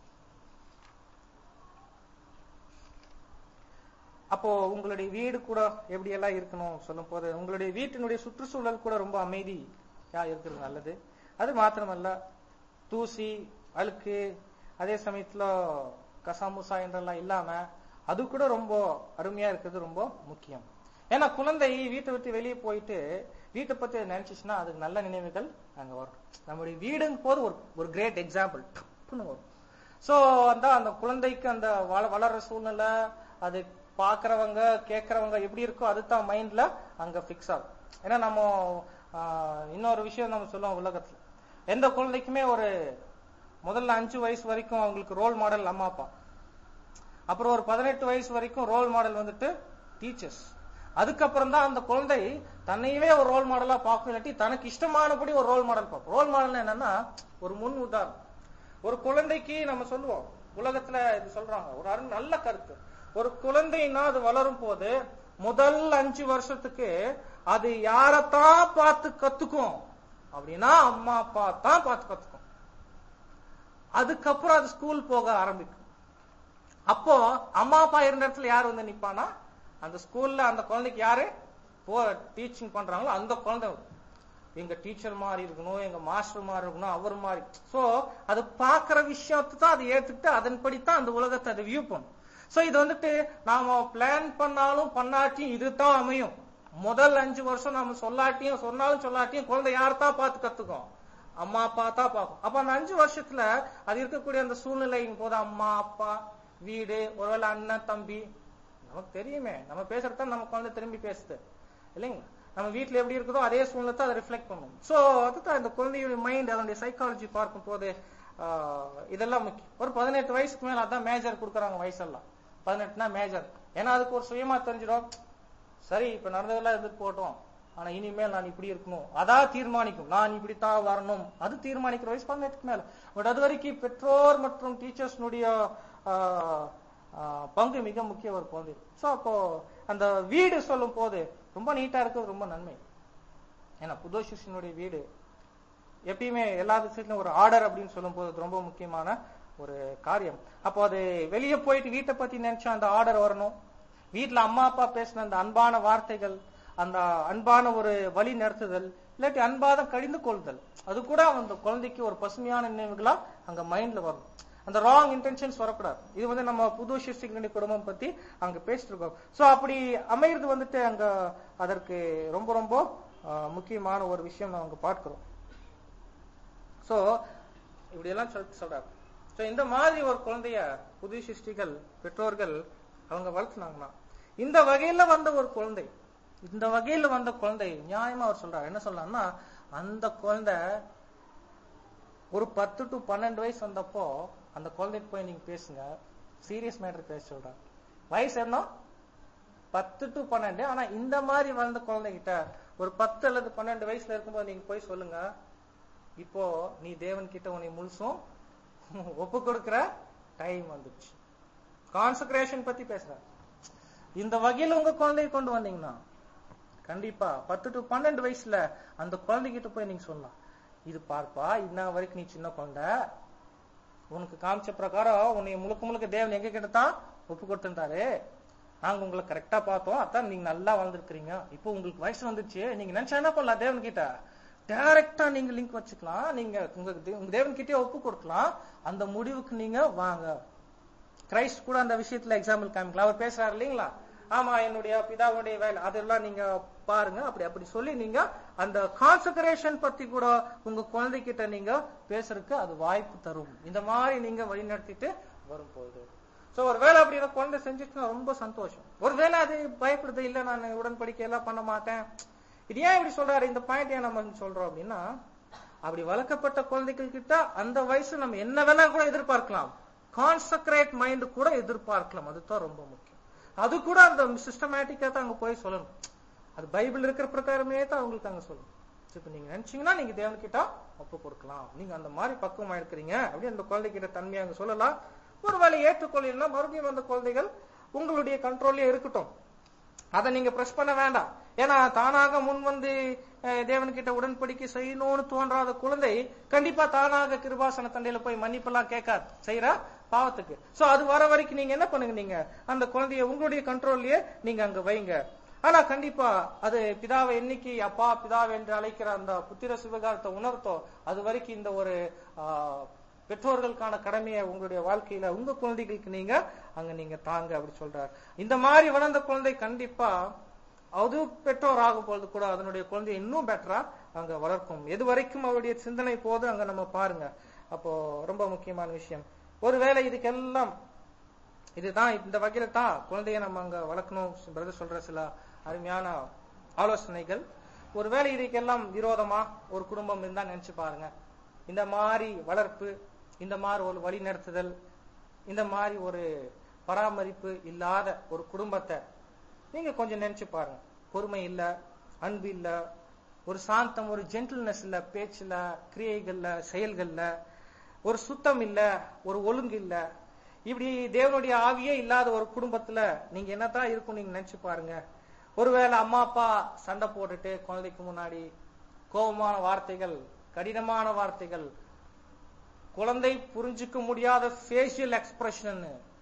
அப்போ உங்களுடைய வீடு கூட எப்படி எல்லாம் இருக்கணும் சொல்லும் போது உங்களுடைய வீட்டினுடைய சுற்றுச்சூழல் கூட ரொம்ப அமைதியா இருக்கிறது நல்லது அது மாத்திரமல்ல தூசி அழுக்கு அதே சமயத்துல கசாமுசா என்றெல்லாம் இல்லாம அது கூட ரொம்ப அருமையா இருக்கிறது ரொம்ப முக்கியம் ஏன்னா குழந்தை வீட்டை விட்டு வெளியே போயிட்டு வீட்டை பத்தி நினைச்சிச்சுன்னா அதுக்கு நல்ல நினைவுகள் அங்க வரும் நம்முடைய வீடுங்க போது ஒரு ஒரு கிரேட் எக்ஸாம்பிள் வரும் சோ அந்த அந்த குழந்தைக்கு அந்த வள- வளர்ற சூழ்நிலை அது பாக்குறவங்க கேட்கறவங்க எப்படி இருக்கோ அதுதான் மைண்ட்ல அங்க பிக்ஸ் ஆகும் ஏன்னா நம்ம ஆஹ், இன்னொரு விஷயம் நம்ம சொல்லுவோம் உலகத்துல எந்த குழந்தைக்குமே ஒரு முதல்ல அஞ்சு வயசு வரைக்கும் அவங்களுக்கு ரோல் மாடல் அம்மா அப்பா அப்புறம் ஒரு பதினெட்டு வயசு வரைக்கும் ரோல் மாடல் வந்துட்டு டீச்சர்ஸ் அதுக்கப்புறம் தான் அந்த குழந்தை தன்னையவே ஒரு ரோல் மாடலா பார்க்கும் இல்லாட்டி தனக்கு இஷ்டமானபடி ஒரு ரோல் மாடல் பார்க்கும் ரோல் மாடல் என்னன்னா ஒரு முன் உதாரணம் ஒரு குழந்தைக்கு நம்ம சொல்லுவோம் உலகத்துல இது சொல்றாங்க ஒரு அரு நல்ல கருத்து ஒரு குழந்தைன்னா அது வளரும் போது முதல் அஞ்சு வருஷத்துக்கு அது யாரத்தான் பார்த்து கத்துக்கும் அப்படின்னா அம்மா அப்பா தான் பார்த்து கத்துக்கும் அதுக்கப்புறம் அது ஸ்கூல் போக ஆரம்பிக்கும் அப்போ அம்மா அப்பா இருந்த இடத்துல யார் வந்து நிப்பானா அந்த ஸ்கூல்ல அந்த குழந்தைக்கு யாரு போ டீச்சிங் பண்றாங்களோ அந்த குழந்தை வரும். எங்க டீச்சர் மாதிரி இருக்கணும் எங்க மாஸ்டர் மாதிரி இருக்கணும் அவர் மாதிரி சோ அது பாக்குற விஷயத்தை தான் அது ஏத்துக்கிட்டு அதன்படி தான் அந்த உலகத்தை அது வியூ பண்ணும் சோ இது வந்துட்டு நாம பிளான் பண்ணாலும் பண்ணாட்டியும் இதுதான் அமையும் முதல் அஞ்சு வருஷம் நாம சொல்லாட்டியும் சொன்னாலும் சொல்லாட்டியும் குழந்தை யார்தான் பார்த்து கத்துக்கும் அம்மா அப்பா தான் பார்க்கும் அப்ப அந்த அஞ்சு வருஷத்துல அது இருக்கக்கூடிய அந்த சூழ்நிலையின் போது அம்மா அப்பா வீடு ஒருவேளை அண்ணன் தம்பி நமக்கு தெரியுமே நம்ம பேசுறத நம்ம குழந்தை திரும்பி பேசுது இல்லைங்களா நம்ம வீட்ல எப்படி இருக்குதோ அதே சூழ்நிலை தான் அதை ரிஃப்ளெக்ட் பண்ணும் சோ அதுதான் இந்த குழந்தையுடைய மைண்ட் அதனுடைய சைக்காலஜி பார்க்கும் போது ஆஹ், இதெல்லாம் முக்கியம் ஒரு பதினெட்டு வயசுக்கு மேல அதான் மேஜர் கொடுக்குறாங்க வயசெல்லாம் பதினெட்டுனா மேஜர் ஏன்னா அதுக்கு ஒரு சுயமா தெரிஞ்சிடும் சரி இப்ப நடந்ததெல்லாம் இருந்துட்டு போட்டோம் ஆனா இனிமேல் நான் இப்படி இருக்கணும் அதான் தீர்மானிக்கும் நான் இப்படித்தான் வரணும் அது தீர்மானிக்கிற வயசு பதினெட்டுக்கு மேல பட் அது வரைக்கும் பெற்றோர் மற்றும் டீச்சர்ஸ்னுடைய பங்கு மிக முக்கிய ஒரு பங்கு சோ அப்போ அந்த வீடு சொல்லும் போது ரொம்ப நீட்டா இருக்கிறது ரொம்ப நன்மை ஏன்னா புது சிஷியனுடைய வீடு எப்பயுமே எல்லா விஷயத்திலும் ஒரு ஆர்டர் அப்படின்னு சொல்லும்போது அது ரொம்ப முக்கியமான ஒரு காரியம் அப்போ அது வெளியே போயிட்டு வீட்டை பத்தி நினைச்சா அந்த ஆர்டர் வரணும் வீட்ல அம்மா அப்பா பேசின அந்த அன்பான வார்த்தைகள் அந்த அன்பான ஒரு வழி நடத்துதல் இல்லாட்டி அன்பாத கடிந்து கொள்ளுதல் அது கூட அந்த குழந்தைக்கு ஒரு பசுமையான நினைவுகளா அங்க மைண்ட்ல வரும் அந்த ராங் இன்டென்ஷன்ஸ் வரக்கூடாது இது வந்து நம்ம புது சிஷ்டிகளுடைய குடும்பம் பத்தி அங்க பேசிட்டு இருக்கோம் சோ அப்படி அமையிறது வந்துட்டு அங்க அதற்கு ரொம்ப ரொம்ப ஆஹ், முக்கியமான ஒரு விஷயம் நம்ம அங்க பார்க்கிறோம் சோ இப்படி எல்லாம் சொல்லிட்டு சொல்றாரு சோ இந்த மாதிரி ஒரு குழந்தைய புது சிருஷ்டிகள் பெற்றோர்கள் அவங்க வளர்த்துனாங்கன்னா இந்த வகையில வந்த ஒரு குழந்தை இந்த வகையில வந்த குழந்தை நியாயமா அவர் சொல்றாரு என்ன சொல்றாருன்னா அந்த குழந்தை ஒரு பத்து டு பன்னெண்டு வயசு வந்தப்போ அந்த குழந்தைக்கு போய் நீங்க பேசுங்க சீரியஸ் மேட்டர் பேச சொல்றாரு வயசு என்ன பத்து டு பன்னெண்டு ஆனா இந்த மாதிரி வளர்ந்த குழந்தைகிட்ட ஒரு பத்து அல்லது பன்னெண்டு வயசுல இருக்கும்போது நீங்க போய் சொல்லுங்க இப்போ நீ தேவன் கிட்ட உன்னை முழுசும் ஒப்பு கொடுக்கிற டைம் வந்துச்சு கான்சக்ரேஷன் பத்தி பேசுற இந்த வகையில உங்க குழந்தைய கொண்டு வந்தீங்கன்னா கண்டிப்பா பத்து டு பன்னெண்டு வயசுல அந்த குழந்தைகிட்ட போய் நீங்க சொல்லலாம் இது பார்ப்பா இன்ன வரைக்கும் நீ சின்ன குழந்தை உனக்கு காமிச்ச பிரகாரம் உன்னை முழுக்க முழுக்க தேவன் எங்க கிட்ட தான் ஒப்பு கொடுத்திருந்தாரு நாங்க உங்களை கரெக்டா பார்த்தோம் அதான் நீங்க நல்லா வளர்ந்துருக்கீங்க இப்போ உங்களுக்கு வயசு வந்துருச்சு நீங்க நினைச்சா என்ன பண்ணலாம் தேவன் கிட்ட டைரக்டா நீங்க லிங்க் வச்சுக்கலாம் நீங்க உங்க தே- உங்க தேவன் கிட்டே ஒப்பு கொடுக்கலாம் அந்த முடிவுக்கு நீங்க வாங்க கிரைஸ்ட் கூட அந்த விஷயத்துல எக்ஸாம்பிள் காமிக்கலாம் அவர் பேசுறாரு இல்லைங்களா ஆமா என்னுடைய பிதாவுடைய வேலை அதெல்லாம் நீங்க பாருங்க அப்படி அப்படி சொல்லி நீங்க அந்த கான்சக்ரேஷன் பத்தி கூட உங்க குழந்தைகிட்ட நீங்க பேசுறதுக்கு அது வாய்ப்பு தரும் இந்த மாதிரி நீங்க வழிநடத்திட்டு வரும்போது சோ ஒருவேளை அப்படி எனக்கு குழந்தை செஞ்சுச்சுன்னா ரொம்ப சந்தோஷம் ஒருவேளை அது பயப்படுது இல்ல நான் உடன்படிக்கை எல்லாம் பண்ண மாட்டேன் இது ஏன் இப்படி சொல்றாரு இந்த பாயிண்ட் ஏன் நம்ம சொல்றோம் அப்படின்னா அப்படி வளர்க்கப்பட்ட குழந்தைகள் கிட்ட அந்த வயசு நம்ம என்ன வேணா கூட எதிர்பார்க்கலாம் கான்சக்ரேட் மைண்ட் கூட எதிர்பார்க்கலாம் அதுதான் ரொம்ப முக்கியம் அது கூட அந்த சிஸ்டமேட்டிக்கா தான் அங்க போய் சொல்லணும் அது பைபிள் இருக்கிற பிரகாரமே தான் அவங்களுக்கு அங்க சொல்லணும் இப்ப நீங்க நினைச்சீங்கன்னா நீங்க தேவன்கிட்ட ஒப்பு கொடுக்கலாம் நீங்க அந்த மாதிரி பக்குவமா இருக்கிறீங்க அப்படி அந்த குழந்தைகிட்ட தன்மையா அங்க சொல்லலாம் ஒருவேளை ஏற்றுக்கொள்ளலாம் மறுபடியும் அந்த குழந்தைகள் உங்களுடைய கண்ட்ரோல்லயே இருக்கட்டும் அதை நீங்க பிரஸ் பண்ண வேண்டாம் ஏன்னா தானாக முன் வந்து அஹ், தேவன்கிட்ட உடன்படிக்கை செய்யணும்னு தோன்றாத குழந்தை கண்டிப்பா தானாக கிருபாசன தண்டையில போய் மன்னிப்பெல்லாம் கேட்காது செய்யற பாவத்துக்கு சோ அது வர வரைக்கும் நீங்க என்ன பண்ணுங்க நீங்க அந்த குழந்தைய உங்களுடைய கண்ட்ரோல்லயே நீங்க அங்க வைங்க ஆனா கண்டிப்பா அது பிதாவை என்னைக்கு அப்பா பிதாவை என்று அழைக்கிற அந்த புத்திர சிவகாரத்தை உணர்த்தோ அது வரைக்கும் இந்த ஒரு ஆஹ், பெற்றோர்களுக்கான கடமையை உங்களுடைய வாழ்க்கையில உங்க குழந்தைகளுக்கு நீங்க அங்க நீங்க தாங்க அப்படி சொல்றாரு இந்த மாதிரி வளர்ந்த குழந்தை கண்டிப்பா அது பெற்றோர் ஆகும் பொழுது கூட அதனுடைய குழந்தையை இன்னும் பெட்டரா அங்க வளர்க்கும் எது வரைக்கும் அவருடைய சிந்தனை போது அங்க நம்ம பாருங்க அப்போ ரொம்ப முக்கியமான விஷயம் ஒருவேளை இதுக்கெல்லாம் இதுதான் இந்த வகையில தான் குழந்தைய நம்ம அங்க வளர்க்கணும் பிரதர் சொல்ற சில அருமையான ஆலோசனைகள் ஒருவேளை இதுக்கெல்லாம் விரோதமா ஒரு குடும்பம் இருந்தா நினைச்சு பாருங்க இந்த மாதிரி வளர்ப்பு இந்த மாதிரி ஒரு வழி நடத்துதல் இந்த மாதிரி ஒரு பராமரிப்பு இல்லாத ஒரு குடும்பத்தை நீங்க கொஞ்சம் நினைச்சு பாருங்க பொறுமை இல்ல அன்பு இல்ல ஒரு சாந்தம் ஒரு ஜென்டில்னஸ் இல்ல பேச்சுல கிரியைகள்ல செயல்கள்ல ஒரு சுத்தம் இல்ல ஒரு ஒழுங்கு இல்ல இப்படி தேவனுடைய ஆவியே இல்லாத ஒரு குடும்பத்துல நீங்க என்னதான் இருக்கும் நீங்க நினைச்சு பாருங்க ஒருவேளை அம்மா அப்பா சண்டை போட்டுட்டு குழந்தைக்கு முன்னாடி கோபமான வார்த்தைகள் கடினமான வார்த்தைகள் குழந்தை புரிஞ்சுக்க முடியாத ஃபேஷியல் எக்ஸ்பிரஷன்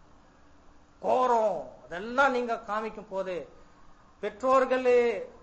கோரம் அதெல்லாம் நீங்க காமிக்கும் போது பெற்றோர்களே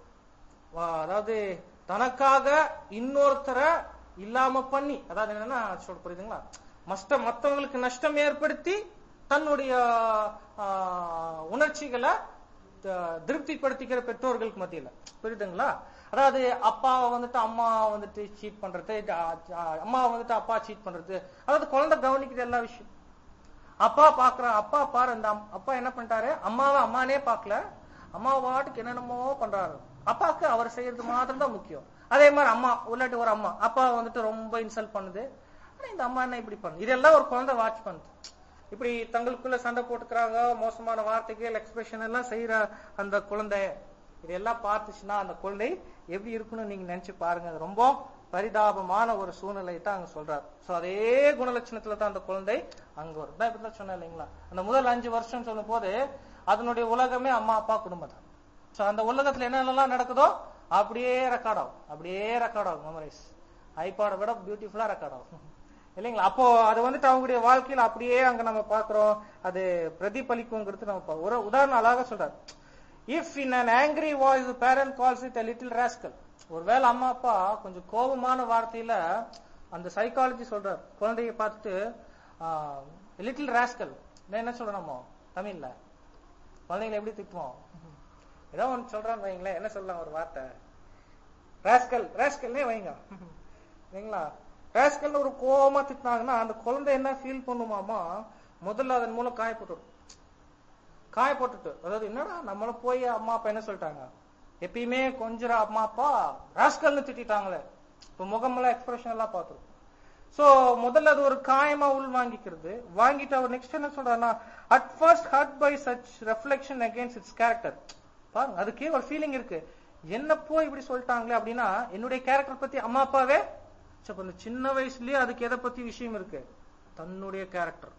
வா- அதாவது தனக்காக இன்னொருத்தரை இல்லாம பண்ணி அதாவது என்னன்னா சொல்ல புரியுதுங்களா மஸ்ட மத்தவங்களுக்கு நஷ்டம் ஏற்படுத்தி தன்னுடைய ஆ, உணர்ச்சிகளை த- திருப்திப்படுத்திக்கிற பெற்றோர்களுக்கு மத்தியில புரியுதுங்களா அதாவது அப்பாவை வந்துட்டு அம்மா வந்துட்டு சீட் பண்றது அ- அ- அம்மா வந்துட்டு அப்பா சீட் பண்றது அதாவது குழந்தை கவனிக்கிற எல்லா விஷயம் அப்பா பாக்குறான் அப்பா பாரு இந்த அம்- அப்பா என்ன பண்ணிட்டாரு அம்மாவை அம்மானே பார்க்கல அம்மா வாட்டுக்கு என்னென்னமோ பண்றாரு அப்பாவுக்கு அவர் செய்யறது மாத்திரம் தான் முக்கியம் அதே மாதிரி அம்மா இல்லாட்டி ஒரு அம்மா அப்பா வந்துட்டு ரொம்ப இன்சல்ட் பண்ணுது ஆனா இந்த அம்மா என்ன இப்படி பண்ணுது இதெல்லாம் ஒரு குழந்தை வாட்ச் பண்ணுது இப்படி தங்களுக்குள்ள சண்டை போட்டுக்கிறாங்க மோசமான வார்த்தைகள் எக்ஸ்பிரஷன் எல்லாம் செய்யற அந்த குழந்தை இதெல்லாம் பார்த்துச்சுன்னா அந்த குழந்தை எப்படி இருக்குன்னு நீங்க நினைச்சு பாருங்க அது ரொம்ப பரிதாபமான ஒரு சூழ்நிலை தான் அங்க சொல்றாரு சோ அதே குணலட்சணத்துல தான் அந்த குழந்தை அங்க வரும் நான் இப்படி தான் சொன்னேன் இல்லைங்களா அந்த முதல் அஞ்சு வருஷம் சொல்லும் போது அதனுடைய உலகமே அம்மா அப்பா குடும்பம் தான் சோ அந்த உலகத்துல என்னென்னலாம் நடக்குதோ அப்படியே ரெக்கார்ட் ஆகும் அப்படியே ரெக்கார்ட் ஆகும் மெமரைஸ் ஐபாட விட பியூட்டிஃபுல்லா ரெக்கார்ட் ஆகும் இல்லைங்களா அப்போ அது வந்துட்டு அவங்களுடைய வாழ்க்கையில அப்படியே அங்க நம்ம பாக்குறோம் அது பிரதிபலிக்குங்கிறது நம்ம பா- ஒரு உதாரணம் அழகா சொல்றாரு if in an angry voice the parent calls it a little rascal ஒருவேளை அம்மா அப்பா கொஞ்சம் கோபமான வார்த்தையில அந்த சைக்காலஜி சொல்றாரு குழந்தைய பார்த்துட்டு லிட்டில் ராஸ்கல் நான் என்ன சொல்றேன் நம்ம தமிழ்ல குழந்தைங்களை எப்படி திட்டுவோம் ஏதோ ஒன்று சொல்றான்னு வைங்களேன் என்ன சொல்லலாம் ஒரு வார்த்தை ராஸ்கல் ராஸ்கல்னே வைங்க இல்லைங்களா ராஸ்கல் ஒரு கோவமா திட்டினாங்கன்னா அந்த குழந்தை என்ன ஃபீல் பண்ணுமாமா முதல்ல அதன் மூலம் காயப்பட்டுரும் காயப்பட்டுட்டு அதாவது என்னடா நம்மள போய் அம்மா அப்பா என்ன சொல்லிட்டாங்க எப்பயுமே கொஞ்சம் அம்மா அப்பா ராஸ்கல்னு திட்டாங்களே இப்ப முகமெல்லாம் எக்ஸ்பிரஷன் எல்லாம் பார்த்துரும் சோ முதல்ல அது ஒரு காயமா உள் வாங்கிக்கிறது வாங்கிட்டு அவர் நெக்ஸ்ட் என்ன சொல்றாருன்னா at first hurt by such reflection against its character பாருங்க அதுக்கே ஒரு ஃபீலிங் இருக்கு என்ன போய் இப்படி சொல்லிட்டாங்களே அப்படின்னா என்னுடைய கேரக்டர் பத்தி அம்மா அப்பாவே சரி, அப்ப இந்த சின்ன வயசுலயே அதுக்கு எதை பத்தி விஷயம் இருக்கு தன்னுடைய கேரக்டர்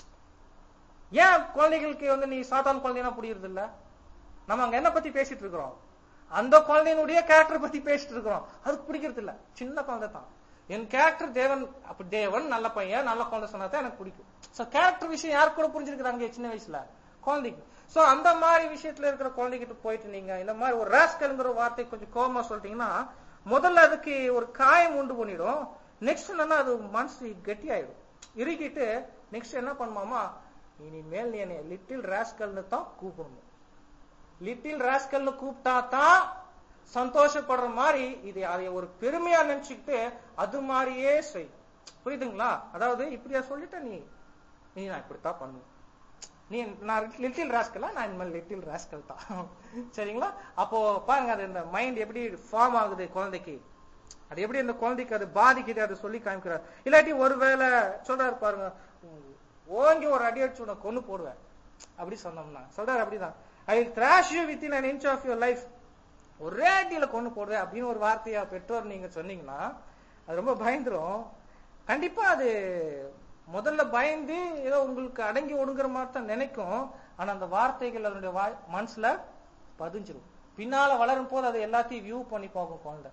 ஏன் குழந்தைகளுக்கு வந்து நீ சாத்தான் குழந்தைனா புரியுறது இல்ல நம்ம அங்க என்ன பத்தி பேசிட்டு இருக்கிறோம் அந்த குழந்தையினுடைய கேரக்டர் பத்தி பேசிட்டு இருக்கிறோம் அதுக்கு பிடிக்கிறது இல்ல சின்ன குழந்தை தான் என் கேரக்டர் தேவன் அப்படி தேவன் நல்ல பையன் நல்ல குழந்தை சொன்னா தான் எனக்கு பிடிக்கும் சோ கேரக்டர் விஷயம் யாருக்கு கூட புரிஞ்சிருக்கிறாங்க சின்ன வயசுல குழந்தைக்கு சோ அந்த மாதிரி விஷயத்துல இருக்கிற குழந்தைகிட்ட போயிட்டு நீங்க இந்த மாதிரி ஒரு ராஸ்கல்ங்கிற வார்த்தை கொஞ்சம் கோபமா சொல்லிட்டீங்கன்னா முதல்ல அதுக்கு ஒரு காயம் உண்டு பண்ணிடும் நெக்ஸ்ட் என்னன்னா அது மனசு கெட்டி ஆயிடும் இறுக்கிட்டு நெக்ஸ்ட் என்ன பண்ணுமாமா இனிமேல் நீ என்னை லிட்டில் ராஸ்கல்னு தான் கூப்பிடணும் லிட்டில் ராஸ்கல்னு கூப்பிட்டா தான் சந்தோஷப்படுற மாதிரி இது அதை ஒரு பெருமையா நினைச்சுக்கிட்டு அது மாதிரியே செய் புரியுதுங்களா அதாவது இப்படியா சொல்லிட்ட நீ நீ நான் இப்படித்தான் பண்ணுவேன் நீ நான் லிட்டில் ராஸ்கலா நான் இனிமேல் லிட்டில் ராஸ்கல் தான் சரிங்களா அப்போ பாருங்க அது இந்த மைண்ட் எப்படி ஃபார்ம் ஆகுது குழந்தைக்கு அது எப்படி அந்த குழந்தைக்கு அது பாதிக்குது அதை சொல்லி காமிக்கிறார் இல்லாட்டி ஒருவேளை சொல்றாரு பாருங்க ஓங்கி ஒரு அடி அடிச்சு உனக்கு கொண்டு போடுவேன் அப்படி சொன்னோம்னா சொல்றாரு அப்படிதான் I will thrash you within an inch of your life ஒரே அடியில கொண்டு போடுவேன் அப்படின்னு ஒரு வார்த்தையா பெற்றோர் நீங்க சொன்னீங்கன்னா அது ரொம்ப பயந்துரும் கண்டிப்பா அது முதல்ல பயந்து ஏதோ உங்களுக்கு அடங்கி ஒடுங்குற மாதிரி தான் நினைக்கும் ஆனா அந்த வார்த்தைகள் அதனுடைய வாய்- மனசுல பதிஞ்சிரும் பின்னால வளரும் போது அதை எல்லாத்தையும் வியூ பண்ணி போகும் குழந்தை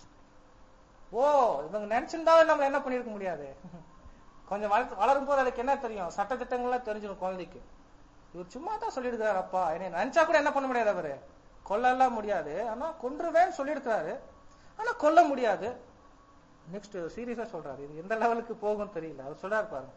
ஓ இவங்க நினைச்சிருந்தாலும் நம்ம என்ன பண்ணிருக்க முடியாது கொஞ்சம் வளர்த்து வளரும் போது அதுக்கு என்ன தெரியும் சட்ட திட்டங்கள்லாம் தெரிஞ்சிடும் குழந்தைக்கு இவர் சும்மா தான் சொல்லியிருக்கிறாரு அப்பா என்னை நினைச்சா கூட என்ன பண்ண முடியாது அவரு கொல்லலாம் முடியாது ஆனா கொன்றுவேன்னு சொல்லியிருக்கிறாரு ஆனா கொல்ல முடியாது நெக்ஸ்ட் சீரியஸா சொல்றாரு இது எந்த லெவலுக்கு போகும் தெரியல அவர் சொல்றாரு பாருங்க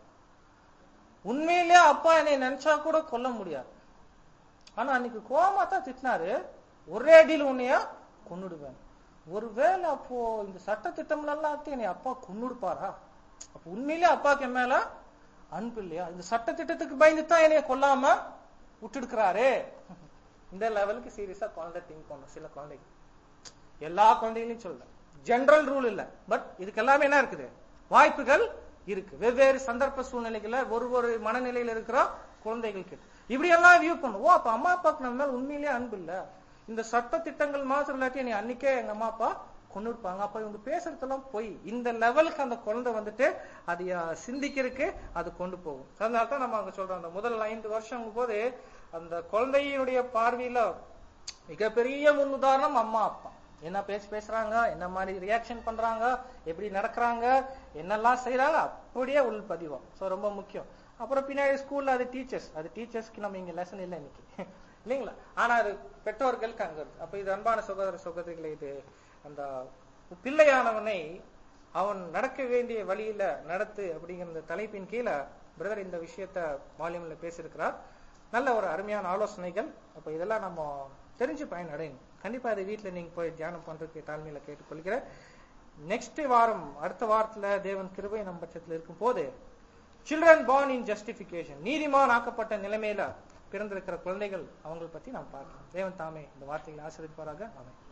உண்மையிலேயே அப்பா என்னை நினைச்சா கூட கொல்ல முடியாது ஆனா அன்னைக்கு கோவமா தான் திட்டினாரு ஒரே அடியில் உன்னைய கொன்னுடுவேன் ஒருவேளை அப்போ இந்த சட்ட திட்டம் எல்லாத்தையும் என்னை அப்பா கொன்னுடுப்பாரா அப்ப உண்மையிலே அப்பாக்கு என் மேல அன்பு இல்லையா இந்த சட்ட திட்டத்துக்கு பயந்து தான் என்னைய கொல்லாம விட்டுடுக்கிறாரே இந்த லெவலுக்கு சீரியஸா குழந்தை திங்க் பண்ணும் சில குழந்தைங்க எல்லா குழந்தைகளையும் சொல்ல ஜெனரல் ரூல் இல்ல பட் இதுக்கு எல்லாமே என்ன இருக்குது வாய்ப்புகள் இருக்கு வெவ்வேறு சந்தர்ப்ப சூழ்நிலைகள்ல ஒரு ஒரு மனநிலையில இருக்கிற குழந்தைகளுக்கு இப்படி எல்லாம் வியூ பண்ணும் ஓ அப்ப அம்மா அப்பாவுக்கு நம்ம மேல உண்மையிலேயே அன்பு இல்ல இந்த சட்ட திட்டங்கள் மாத்திரம் இல்லாட்டி நீ அன்னைக்கே எங்க அம்மா அப்பா கொண்டு இருப்பாங்க அப்ப இவங்க பேசுறதெல்லாம் போய் இந்த லெவலுக்கு அந்த குழந்தை வந்துட்டு அது அஹ், சிந்திக்கிறதுக்கு அது கொண்டு போகும் அதனால தான் நம்ம அங்க சொல்றோம் அந்த முதல் ஐந்து வருஷம் போது அந்த குழந்தையினுடைய பார்வையில மிகப்பெரிய முன்னுதாரணம் அம்மா அப்பா என்ன பேசி பேசுறாங்க என்ன மாதிரி ரியாக்ஷன் பண்றாங்க எப்படி நடக்கிறாங்க என்னெல்லாம் செய்யறாங்க அப்படியே உள் பதிவோம் சோ ரொம்ப முக்கியம் அப்புறம் பின்னாடி ஸ்கூல்ல அது டீச்சர்ஸ் அது டீச்சர்ஸ்க்கு நம்ம இங்க லெசன் இல்லை இன்னைக்கு இல்லைங்களா ஆனா அது பெற்றோர்களுக்கு அங்க இருக்கு அப்ப இது அன்பான சகோதர சகோதரிகளை இது அந்த பிள்ளையானவனை அவன் நடக்க வேண்டிய வழியில நடத்து அப்படிங்கிற இந்த தலைப்பின் கீழே பிரதர் இந்த விஷயத்த வால்யூம்ல பேசியிருக்கிறார் நல்ல ஒரு அருமையான ஆலோசனைகள் அப்ப இதெல்லாம் நம்ம தெரிஞ்சு பயனடையணும் கண்டிப்பா இதை வீட்டுல நீங்க போய் தியானம் பண்றதுக்கு தாழ்மையில கேட்டுக்கொள்கிறேன் நெக்ஸ்ட் வாரம் அடுத்த வாரத்துல தேவன் கிருபை நம் பட்சத்தில் இருக்கும் போது சில்ட்ரன் born இன் ஜஸ்டிபிகேஷன் நீதிமான் ஆக்கப்பட்ட நிலைமையில பிறந்திருக்கிற குழந்தைகள் அவங்களை பத்தி நாம் பார்க்கலாம் தேவன் தாமே இந்த வார்த்தைகளை ஆசிரியப்பாராக அவன்